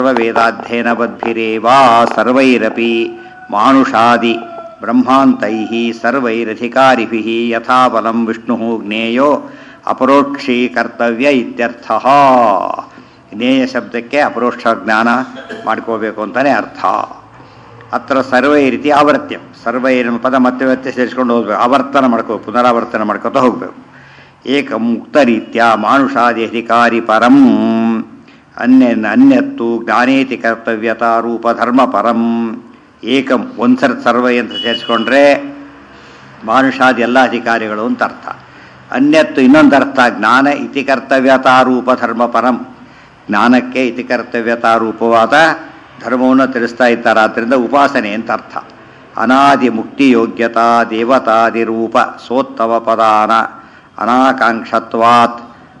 ಸರ್ವವೇದಾಧ್ಯಯನಬದ್ಭಿರೇವಾ ಸರ್ವೈರಪಿ ಮಾನುಷಾದಿ ಬ್ರಹ್ಮಾಂತೈಃ ಸರ್ವೈರಧಿಕಾರಿಭಿಃ ಯಥಾಬಲಂ ವಿಷ್ಣುಃ ಜ್ಞೇಯೋ ಅಪರೋಕ್ಷೀಕರ್ತವ್ಯ ಇತ್ಯರ್ಥಃ ಜ್ಞೇಯ ಶಬ್ದಕ್ಕೆ ಅಪರೋಕ್ಷ ಜ್ಞಾನ ಮಾಡ್ಕೋಬೇಕು ಅಂತಲೇ ಅರ್ಥ ಅತ್ರ ಸರ್ವೈ ರೀತಿ ಆವರ್ತ್ಯಂ ಸರ್ವೈ ನಮ್ಮ ಪದ ಮತ್ತೆ ಮತ್ತೆ ಸೇರಿಸ್ಕೊಂಡು ಹೋಗ್ಬೇಕು ಆವರ್ತನ ಮಾಡ್ಕೋ ಪುನರಾವರ್ತನ ಮಾಡ್ಕೋತಾ ಹೋಗಬೇಕು ಏಕ ಮುಕ್ತ ರೀತ್ಯ ಮಾನುಷಾದಿ ಅಧಿಕಾರಿ ಪರಂ ಅನ್ಯ ಅನ್ಯತ್ತು ಜ್ಞಾನೇತಿ ಕರ್ತವ್ಯತಾ ರೂಪ ಧರ್ಮ ಪರಂ ಏಕಂ ಒಂದ್ಸರ್ ಸರ್ವೈ ಅಂತ ಸೇರಿಸ್ಕೊಂಡ್ರೆ ಮಾನುಷಾದಿ ಎಲ್ಲ ಅಧಿಕಾರಿಗಳು ಅಂತ ಅರ್ಥ ಅನ್ಯತ್ತು ಇನ್ನೊಂದು ಅರ್ಥ ಜ್ಞಾನ ಇತಿ ಕರ್ತವ್ಯತಾ ರೂಪ ಧರ್ಮ ಪರಂ ಜ್ಞಾನಕ್ಕೆ ಇತಿ ಕರ್ತವ್ಯತಾ ರೂಪವಾದ ಧರ್ಮವನ್ನು ತಿಳಿಸ್ತಾ ಇದ್ದಾರೆ ಆದ್ದರಿಂದ ಉಪಾಸನೆ ಅಂತ ಅರ್ಥ ಅನಾದಿ ಮುಕ್ತಿ ಯೋಗ್ಯತಾ ದೇವತಾದಿ ರೂಪ ಸೋತ್ತವ ಪದಾನ ಅನಾಕಾಂಕ್ಷತ್ವಾತ್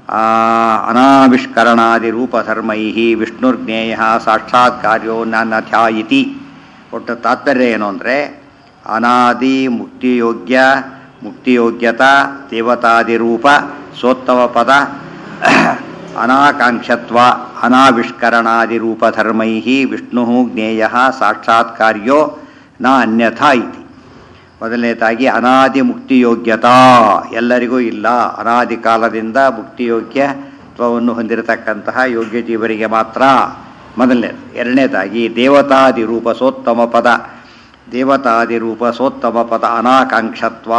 ಅನಾವಿಷ್ಕರಣಾದಿ ರೂಪಧರ್ಮೈ ವಿಷ್ಣುರ್ಜ್ಞೇಯ ಸಾಕ್ಷಾತ್ ಕಾರ್ಯೋ ನಥ್ಯಾ ಇತಿ ಒಟ್ಟು ತಾತ್ಪರ್ಯ ಏನು ಅಂದರೆ ಅನಾದಿ ಮುಕ್ತಿಯೋಗ್ಯ ಮುಕ್ತಿಯೋಗ್ಯತಾ ದೇವತಾದಿ ರೂಪ ಸೋತ್ತವ ಪದ ಅನಾಕಾಂಕ್ಷತ್ವ ಅನಾವಿಷ್ಕರಣಾದಿ ರೂಪಧರ್ಮೈ ವಿಷ್ಣು ಜ್ಞೇಯ ಸಾಕ್ಷಾತ್ ಕಾರ್ಯೋ ನ ಅನ್ಯಥಾ ಇತಿ ಮೊದಲನೇದಾಗಿ ಅನಾದಿ ಮುಕ್ತಿಯೋಗ್ಯತಾ ಎಲ್ಲರಿಗೂ ಇಲ್ಲ ಅನಾದಿ ಕಾಲದಿಂದ ಮುಕ್ತಿಯೋಗ್ಯತ್ವವನ್ನು ಹೊಂದಿರತಕ್ಕಂತಹ ಯೋಗ್ಯ ಜೀವರಿಗೆ ಮಾತ್ರ ಮೊದಲನೇದು ಎರಡನೇದಾಗಿ ದೇವತಾದಿ ರೂಪ ಸೋತ್ತಮ ಪದ ದೇವತಾದಿ ರೂಪ ಸೋತ್ತಮ ಪದ ಅನಾಕಾಂಕ್ಷತ್ವ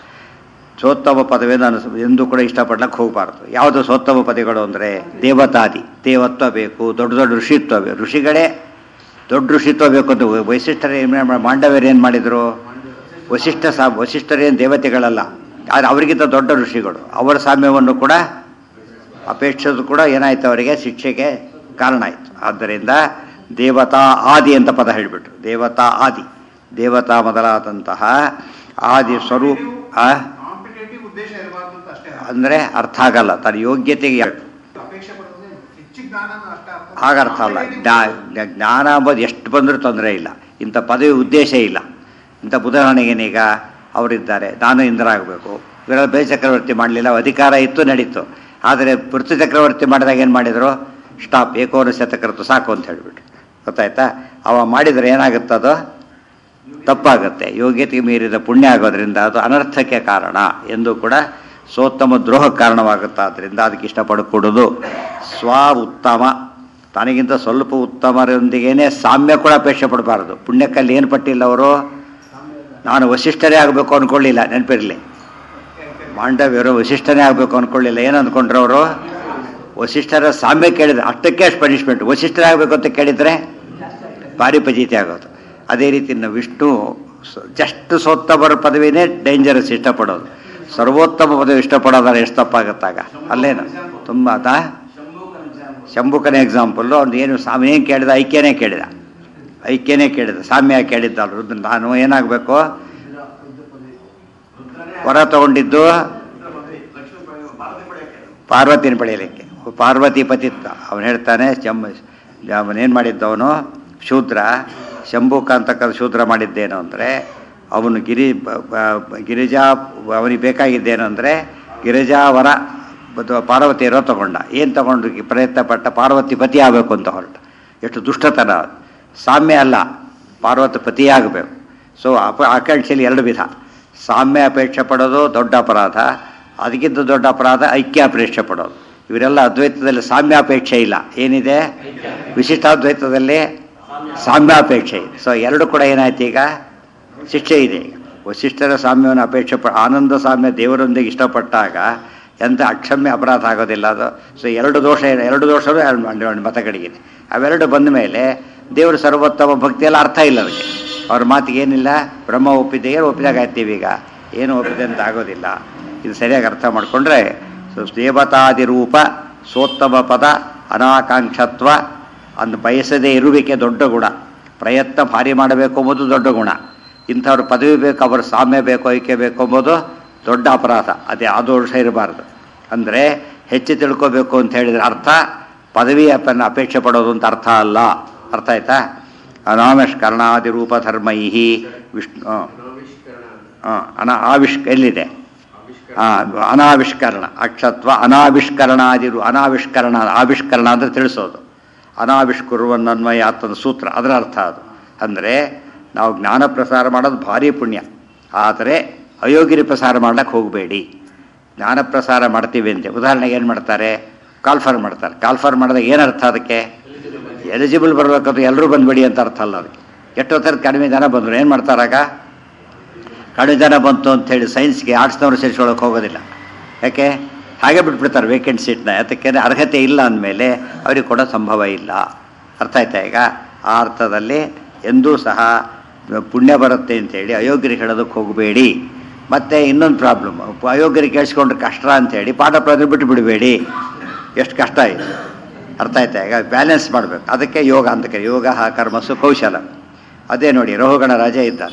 ಸೋತ್ತಮ ಪದವೇನು ಅನಿಸ್ ಎಂದೂ ಕೂಡ ಇಷ್ಟಪಡ್ಲಕ್ಕೆ ಹೋಗಬಾರ್ದು ಯಾವುದು ಸೋತ್ತಮ ಪದಗಳು ಅಂದರೆ ದೇವತಾದಿ ದೇವತ್ವ ಬೇಕು ದೊಡ್ಡ ದೊಡ್ಡ ಋಷಿತ್ವ ಬೇಕು ಋಷಿಗಳೇ ದೊಡ್ಡ ಋಷಿತ್ವ ಬೇಕು ಅಂತ ವೈಶಿಷ್ಠರು ಏನು ಮಾಂಡವ್ಯರು ಏನು ಮಾಡಿದರು ವಶಿಷ್ಠ ಸಾ ವಶಿಷ್ಠರೇನು ದೇವತೆಗಳಲ್ಲ ಆದರೆ ಅವರಿಗಿಂತ ದೊಡ್ಡ ಋಷಿಗಳು ಅವರ ಸಾಮ್ಯವನ್ನು ಕೂಡ ಅಪೇಕ್ಷಿಸೋದು ಕೂಡ ಏನಾಯ್ತು ಅವರಿಗೆ ಶಿಕ್ಷೆಗೆ ಕಾರಣ ಆಯಿತು ಆದ್ದರಿಂದ ದೇವತಾ ಆದಿ ಅಂತ ಪದ ಹೇಳಿಬಿಟ್ರು ದೇವತಾ ಆದಿ ದೇವತಾ ಮೊದಲಾದಂತಹ ಆದಿ ಸ್ವರೂಪ ಕಾಂಪಿಟೇಟಿವ್ ಉದ್ದೇಶ ಇರಬಾರ್ದು ಅಂತ ಅಷ್ಟೇ ಅಂದರೆ ಅರ್ಥ ಆಗಲ್ಲ ತನ್ನ ಯೋಗ್ಯತೆಗೆ ಅಪೇಕ್ಷೆ ಪಡೋದು ಹೆಚ್ಚು ಜ್ಞಾನ ಅಷ್ಟೇ ಅರ್ಥ ಹಾಗರ್ಥ ಅಲ್ಲ ಜ್ಞಾ ಜ್ಞಾನ ಅಂಬೋದು ಎಷ್ಟು ಬಂದರೂ ತೊಂದರೆ ಇಲ್ಲ ಇಂಥ ಪದವಿ ಉದ್ದೇಶ ಇಲ್ಲ ಇಂಥ ಉದಾಹರಣೆಗೇನೀಗ ಅವರಿದ್ದಾರೆ ನಾನು ಇಂದ್ರ ಆಗಬೇಕು ಇವರೆಲ್ಲ ಬೇರೆ ಚಕ್ರವರ್ತಿ ಮಾಡಲಿಲ್ಲ ಅಧಿಕಾರ ಇತ್ತು ನಡೀತು ಆದರೆ ಪೃಥ್ವಿ ಚಕ್ರವರ್ತಿ ಮಾಡಿದಾಗ ಏನು ಮಾಡಿದರು ಸ್ಟಾಪ್ ಏಕೋನ ಶತಕರ್ತು ಸಾಕು ಅಂತ ಹೇಳಿಬಿಟ್ರು ಗೊತ್ತಾಯ್ತಾ ಅವ ಮಾಡಿದರೆ ಏನಾಗುತ್ತದೋ ತಪ್ಪಾಗುತ್ತೆ ಯೋಗ್ಯತೆಗೆ ಮೀರಿದ ಪುಣ್ಯ ಆಗೋದ್ರಿಂದ ಅದು ಅನರ್ಥಕ್ಕೆ ಕಾರಣ ಎಂದು ಕೂಡ ಸೋತ್ತಮ ದ್ರೋಹ ಕಾರಣವಾಗುತ್ತೆ ಆದ್ದರಿಂದ ಅದಕ್ಕೆ ಇಷ್ಟಪಡಕೂಡದು ಸ್ವ ಉತ್ತಮ ತನಗಿಂತ ಸ್ವಲ್ಪ ಉತ್ತಮರೊಂದಿಗೇನೆ ಸಾಮ್ಯ ಕೂಡ ಅಪೇಕ್ಷೆ ಪಡಬಾರ್ದು ಪುಣ್ಯಕ್ಕಲ್ಲಿ ಏನು ಪಟ್ಟಿಲ್ಲ ಅವರು ನಾನು ವಶಿಷ್ಠರೇ ಆಗಬೇಕು ಅಂದ್ಕೊಳ್ಳಿಲ್ಲ ನೆನಪಿರಲಿ ಮಾಂಡವ್ಯರು ವಶಿಷ್ಠನೇ ಆಗಬೇಕು ಅಂದ್ಕೊಳ್ಳಿಲ್ಲ ಏನು ಅಂದ್ಕೊಂಡ್ರು ಅವರು ವಶಿಷ್ಠರ ಸಾಮ್ಯ ಕೇಳಿದ್ರೆ ಅಷ್ಟಕ್ಕೆ ಅಷ್ಟು ಪನಿಷ್ಮೆಂಟ್ ವಶಿಷ್ಠರೇ ಆಗಬೇಕು ಅಂತ ಕೇಳಿದರೆ ಭಾರಿ ಪಜೀತಿ ಆಗೋದು ಅದೇ ರೀತಿ ನಾವು ವಿಷ್ಣು ಜಸ್ಟ್ ಸೋತ್ತಮರ ಪದವಿನೇ ಡೇಂಜರಸ್ ಇಷ್ಟಪಡೋದು ಸರ್ವೋತ್ತಮ ಪದವಿ ಇಷ್ಟಪಡೋದಾರೆ ಎಷ್ಟು ತಪ್ಪಾಗತ್ತಾಗ ಅಲ್ಲೇನು ತುಂಬ ಅದಾ ಶಂಭುಕನ ಎಕ್ಸಾಂಪಲ್ಲು ಅವ್ನು ಏನು ಸ್ವಾಮಿ ಏನು ಕೇಳಿದ ಐಕ್ಯನೇ ಕೇಳಿದ ಐಕ್ಯನೇ ಕೇಳಿದ ಸಾಮ್ಯ ಕೇಳಿದ್ದ ರುದ್ರ ನಾನು ಏನಾಗಬೇಕು ಹೊರ ತಗೊಂಡಿದ್ದು ಪಾರ್ವತಿನ ಪಡೆಯಲಿಕ್ಕೆ ಪಾರ್ವತಿ ಪತಿತ್ವ ಅವನು ಹೇಳ್ತಾನೆ ಚಂಬ ಅವನೇನು ಮಾಡಿದ್ದವನು ಶೂದ್ರ ಶಂಭುಕ ಅಂತಕ್ಕಂಥ ಶೂದ್ರ ಮಾಡಿದ್ದೇನು ಅಂದರೆ ಅವನು ಗಿರಿ ಬ- ಬ- ಗಿರಿಜಾ ಅವನಿಗೆ ಬೇಕಾಗಿದ್ದೇನು ಅಂದರೆ ಗಿರಿಜಾವರ ಮತ್ತು ಪಾರ್ವತಿ ಇರೋ ತಗೊಂಡ ಏನು ತಗೊಂಡು ಪ್ರಯತ್ನ ಪಟ್ಟ ಪಾರ್ವತಿ ಪತಿ ಆಗಬೇಕು ಅಂತ ಹೊರಟ ಎಷ್ಟು ದುಷ್ಟತನ ಅದು. ಸಾಮ್ಯ ಅಲ್ಲ ಪಾರ್ವತಿ ಪತಿಯಾಗಬೇಕು ಸೊ ಅಪ ಆಕಾಂಕ್ಷೆಯಲ್ಲಿ ಎರಡು ವಿಧ ಸಾಮ್ಯ ಅಪೇಕ್ಷೆ ಪಡೋದು ದೊಡ್ಡ ಅಪರಾಧ ಅದಕ್ಕಿಂತ ದೊಡ್ಡ ಅಪರಾಧ ಐಕ್ಯ ಅಪೇಕ್ಷೆ ಪಡೋದು ಇವರೆಲ್ಲ ಅದ್ವೈತದಲ್ಲಿ ಸಾಮ್ಯಾಪೇಕ್ಷೆ ಇಲ್ಲ ಏನಿದೆ ವಿಶಿಷ್ಟಾದ್ವೈತದಲ್ಲಿ ಸಾಮ್ಯಾಪೇಕ್ಷೆ ಇದೆ ಸೊ ಎರಡು ಕೂಡ ಏನಾಯ್ತು ಈಗ ಶಿಕ್ಷೆ ಇದೆ ಈಗ ವಶಿಷ್ಠರ ಸಾಮ್ಯವನ್ನು ಅಪೇಕ್ಷೆ ಪ ಆನಂದ ಸಾಮ್ಯ ದೇವರೊಂದಿಗೆ ಇಷ್ಟಪಟ್ಟಾಗ ಎಂಥ ಅಕ್ಷಮ್ಯ ಅಪರಾಧ ಆಗೋದಿಲ್ಲ ಅದು ಸೊ ಎರಡು ದೋಷ ಎರಡು ದೋಷವೂ ಎರಡು ಎರಡು ಮತಗಳಿಗಿದೆ ಅವೆರಡು ಬಂದ ಮೇಲೆ ದೇವರು ಸರ್ವೋತ್ತಮ ಭಕ್ತಿಯೆಲ್ಲ ಅರ್ಥ ಇಲ್ಲ ಅದಕ್ಕೆ ಅವ್ರ ಮಾತಿಗೆ ಏನಿಲ್ಲ ಬ್ರಹ್ಮ ಒಪ್ಪಿದೆ ಏನು ಒಪ್ಪಿದಾಗ ಆಯ್ತೀವಿ ಈಗ ಏನು ಒಪ್ಪಿದೆ ಅಂತ ಆಗೋದಿಲ್ಲ ಇದು ಸರಿಯಾಗಿ ಅರ್ಥ ಮಾಡಿಕೊಂಡ್ರೆ ಸೊ ದೇವತಾದಿ ರೂಪ ಸೋತ್ತಮ ಪದ ಅನಾಕಾಂಕ್ಷತ್ವ ಅಂದು ಬಯಸದೇ ಇರುವಿಕೆ ದೊಡ್ಡ ಗುಣ ಪ್ರಯತ್ನ ಭಾರಿ ಮಾಡಬೇಕು ಎಂಬುದು ದೊಡ್ಡ ಗುಣ ಇಂಥವ್ರ ಪದವಿ ಬೇಕು ಅವ್ರ ಸಾಮ್ಯ ಬೇಕು ಐಕ್ಯ ಬೇಕು ಎಂಬುದು ದೊಡ್ಡ ಅಪರಾಧ ಅದೇ ಆ ದೋಷ ಇರಬಾರ್ದು ಅಂದರೆ ಹೆಚ್ಚು ತಿಳ್ಕೋಬೇಕು ಅಂತ ಹೇಳಿದ್ರೆ ಅರ್ಥ ಪದವಿ ಅಪನ್ನ ಅಪೇಕ್ಷೆ ಪಡೋದು ಅಂತ ಅರ್ಥ ಅಲ್ಲ ಅರ್ಥ ಆಯ್ತಾ ಅನಾಮಷ್ಕರಣಾದಿ ರೂಪ ಧರ್ಮೈ ವಿಷ್ಣು ಆ, ಅನ ಆವಿಷ್ಕ ಎಲ್ಲಿದೆ ಆ, ಅನಾವಿಷ್ಕರಣ ಅಕ್ಷತ್ವ ಅನಾವಿಷ್ಕರಣಾದಿ ರು- ಅನಾವಿಷ್ಕರಣ ಆವಿಷ್ಕರಣ ಅಂದರೆ ತಿಳಿಸೋದು ಅನಾವಿಷ್ಕುರುವನ್ನನ್ವಯ ಆತನ ಸೂತ್ರ ಅದರ ಅರ್ಥ ಅದು ಅಂದರೆ ನಾವು ಜ್ಞಾನ ಪ್ರಸಾರ ಮಾಡೋದು ಭಾರಿ ಪುಣ್ಯ ಆದರೆ ಅಯೋಗ್ಯರಿ ಪ್ರಸಾರ ಮಾಡ್ಲಿಕ್ಕೆ ಹೋಗಬೇಡಿ ಜ್ಞಾನ ಪ್ರಸಾರ ಮಾಡ್ತೀವಿ ಅಂತೆ ಉದಾಹರಣೆಗೆ ಏನು ಮಾಡ್ತಾರೆ ಕಾಲ್ಫರ್ ಮಾಡ್ತಾರೆ ಕಾಲ್ಫರ್ ಮಾಡಿದಾಗ ಏನು ಅರ್ಥ ಅದಕ್ಕೆ ಎಲಿಜಿಬಲ್ ಬರಬೇಕಂತ ಎಲ್ಲರೂ ಬಂದ್ಬಿಡಿ ಅಂತ ಅರ್ಥ ಅಲ್ಲ ಅದಕ್ಕೆ ಎಷ್ಟೋ ಥರದ ಕಡಿಮೆ ಜನ ಬಂದರು ಏನು ಮಾಡ್ತಾರಾಗ ಕಡಿಮೆ ಜನ ಬಂತು ಅಂತೇಳಿ ಸೈನ್ಸ್ಗೆ ಆರ್ಟ್ಸ್ನವರು ಸೇರಿಸ್ಕೊಳ್ಳೋಕೆ ಹೋಗೋದಿಲ್ಲ ಯಾಕೆ ಹಾಗೆ ಬಿಟ್ಬಿಡ್ತಾರೆ ವೇಕೆಂಟ್ ಸೀಟ್ನ ಯಾತಕ್ಕೆ ಅರ್ಹತೆ ಇಲ್ಲ ಅಂದಮೇಲೆ ಅವ್ರಿಗೆ ಕೊಡೋ ಸಂಭವ ಇಲ್ಲ ಅರ್ಥ ಆಯ್ತಾ ಈಗ ಆ ಅರ್ಥದಲ್ಲಿ ಎಂದೂ ಸಹ ಪುಣ್ಯ ಬರುತ್ತೆ ಅಂತೇಳಿ ಅಯೋಗ್ಯರಿಗೆ ಹೇಳೋದಕ್ಕೆ ಹೋಗಬೇಡಿ ಮತ್ತು ಇನ್ನೊಂದು ಪ್ರಾಬ್ಲಮ್ ಅಯೋಗ್ಯರಿಗೆ ಕೇಳಿಸ್ಕೊಂಡ್ರೆ ಕಷ್ಟ ಅಂತೇಳಿ ಪಾಠ ಪ್ರಜ್ಞೆ ಬಿಟ್ಟು ಬಿಡಬೇಡಿ ಎಷ್ಟು ಕಷ್ಟ ಇದೆ ಅರ್ಥ ಆಯ್ತಾ ಈಗ ಬ್ಯಾಲೆನ್ಸ್ ಮಾಡಬೇಕು ಅದಕ್ಕೆ ಯೋಗ ಅಂತ ಕರಿ ಯೋಗ ಕರ್ಮಸು ಕೌಶಲ ಅದೇ ನೋಡಿ ರೋಹಗಣ ರಾಜ ಇದ್ದಾನೆ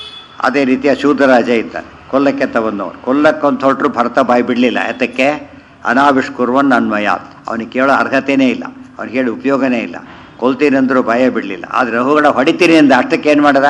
ಅದೇ ರೀತಿಯ ಶೂದ್ರ ರಾಜ ಇದ್ದಾನೆ ಕೊಲ್ಲಕ್ಕೆ ಅಂತ ಬಂದವನು ಕೊಲ್ಲಕ್ಕೆ ಅಂತ ಹೊರಟರು ಭರತ ಬಾಯಿ ಬಿಡಲಿಲ್ಲ ಯಾತಕ್ಕೆ ಅನಾವಿಷ್ಕುರ್ವನ್ ಅನ್ವಯ ಅವನಿಗೆ ಕೇಳೋ ಅರ್ಹತೆಯೇ ಇಲ್ಲ ಅವ್ನಿಗೆ ಹೇಳಿ ಉಪಯೋಗನೇ ಇಲ್ಲ ಕೊಲ್ತೀನಿ ಅಂದರೂ ಭಯ ಬಿಡಲಿಲ್ಲ ಆದರೆ ರಹುಗಣ ಹೊಡಿತೀನಿ ಅಂದ ಅಷ್ಟಕ್ಕೆ ಏನು ಮಾಡ್ದ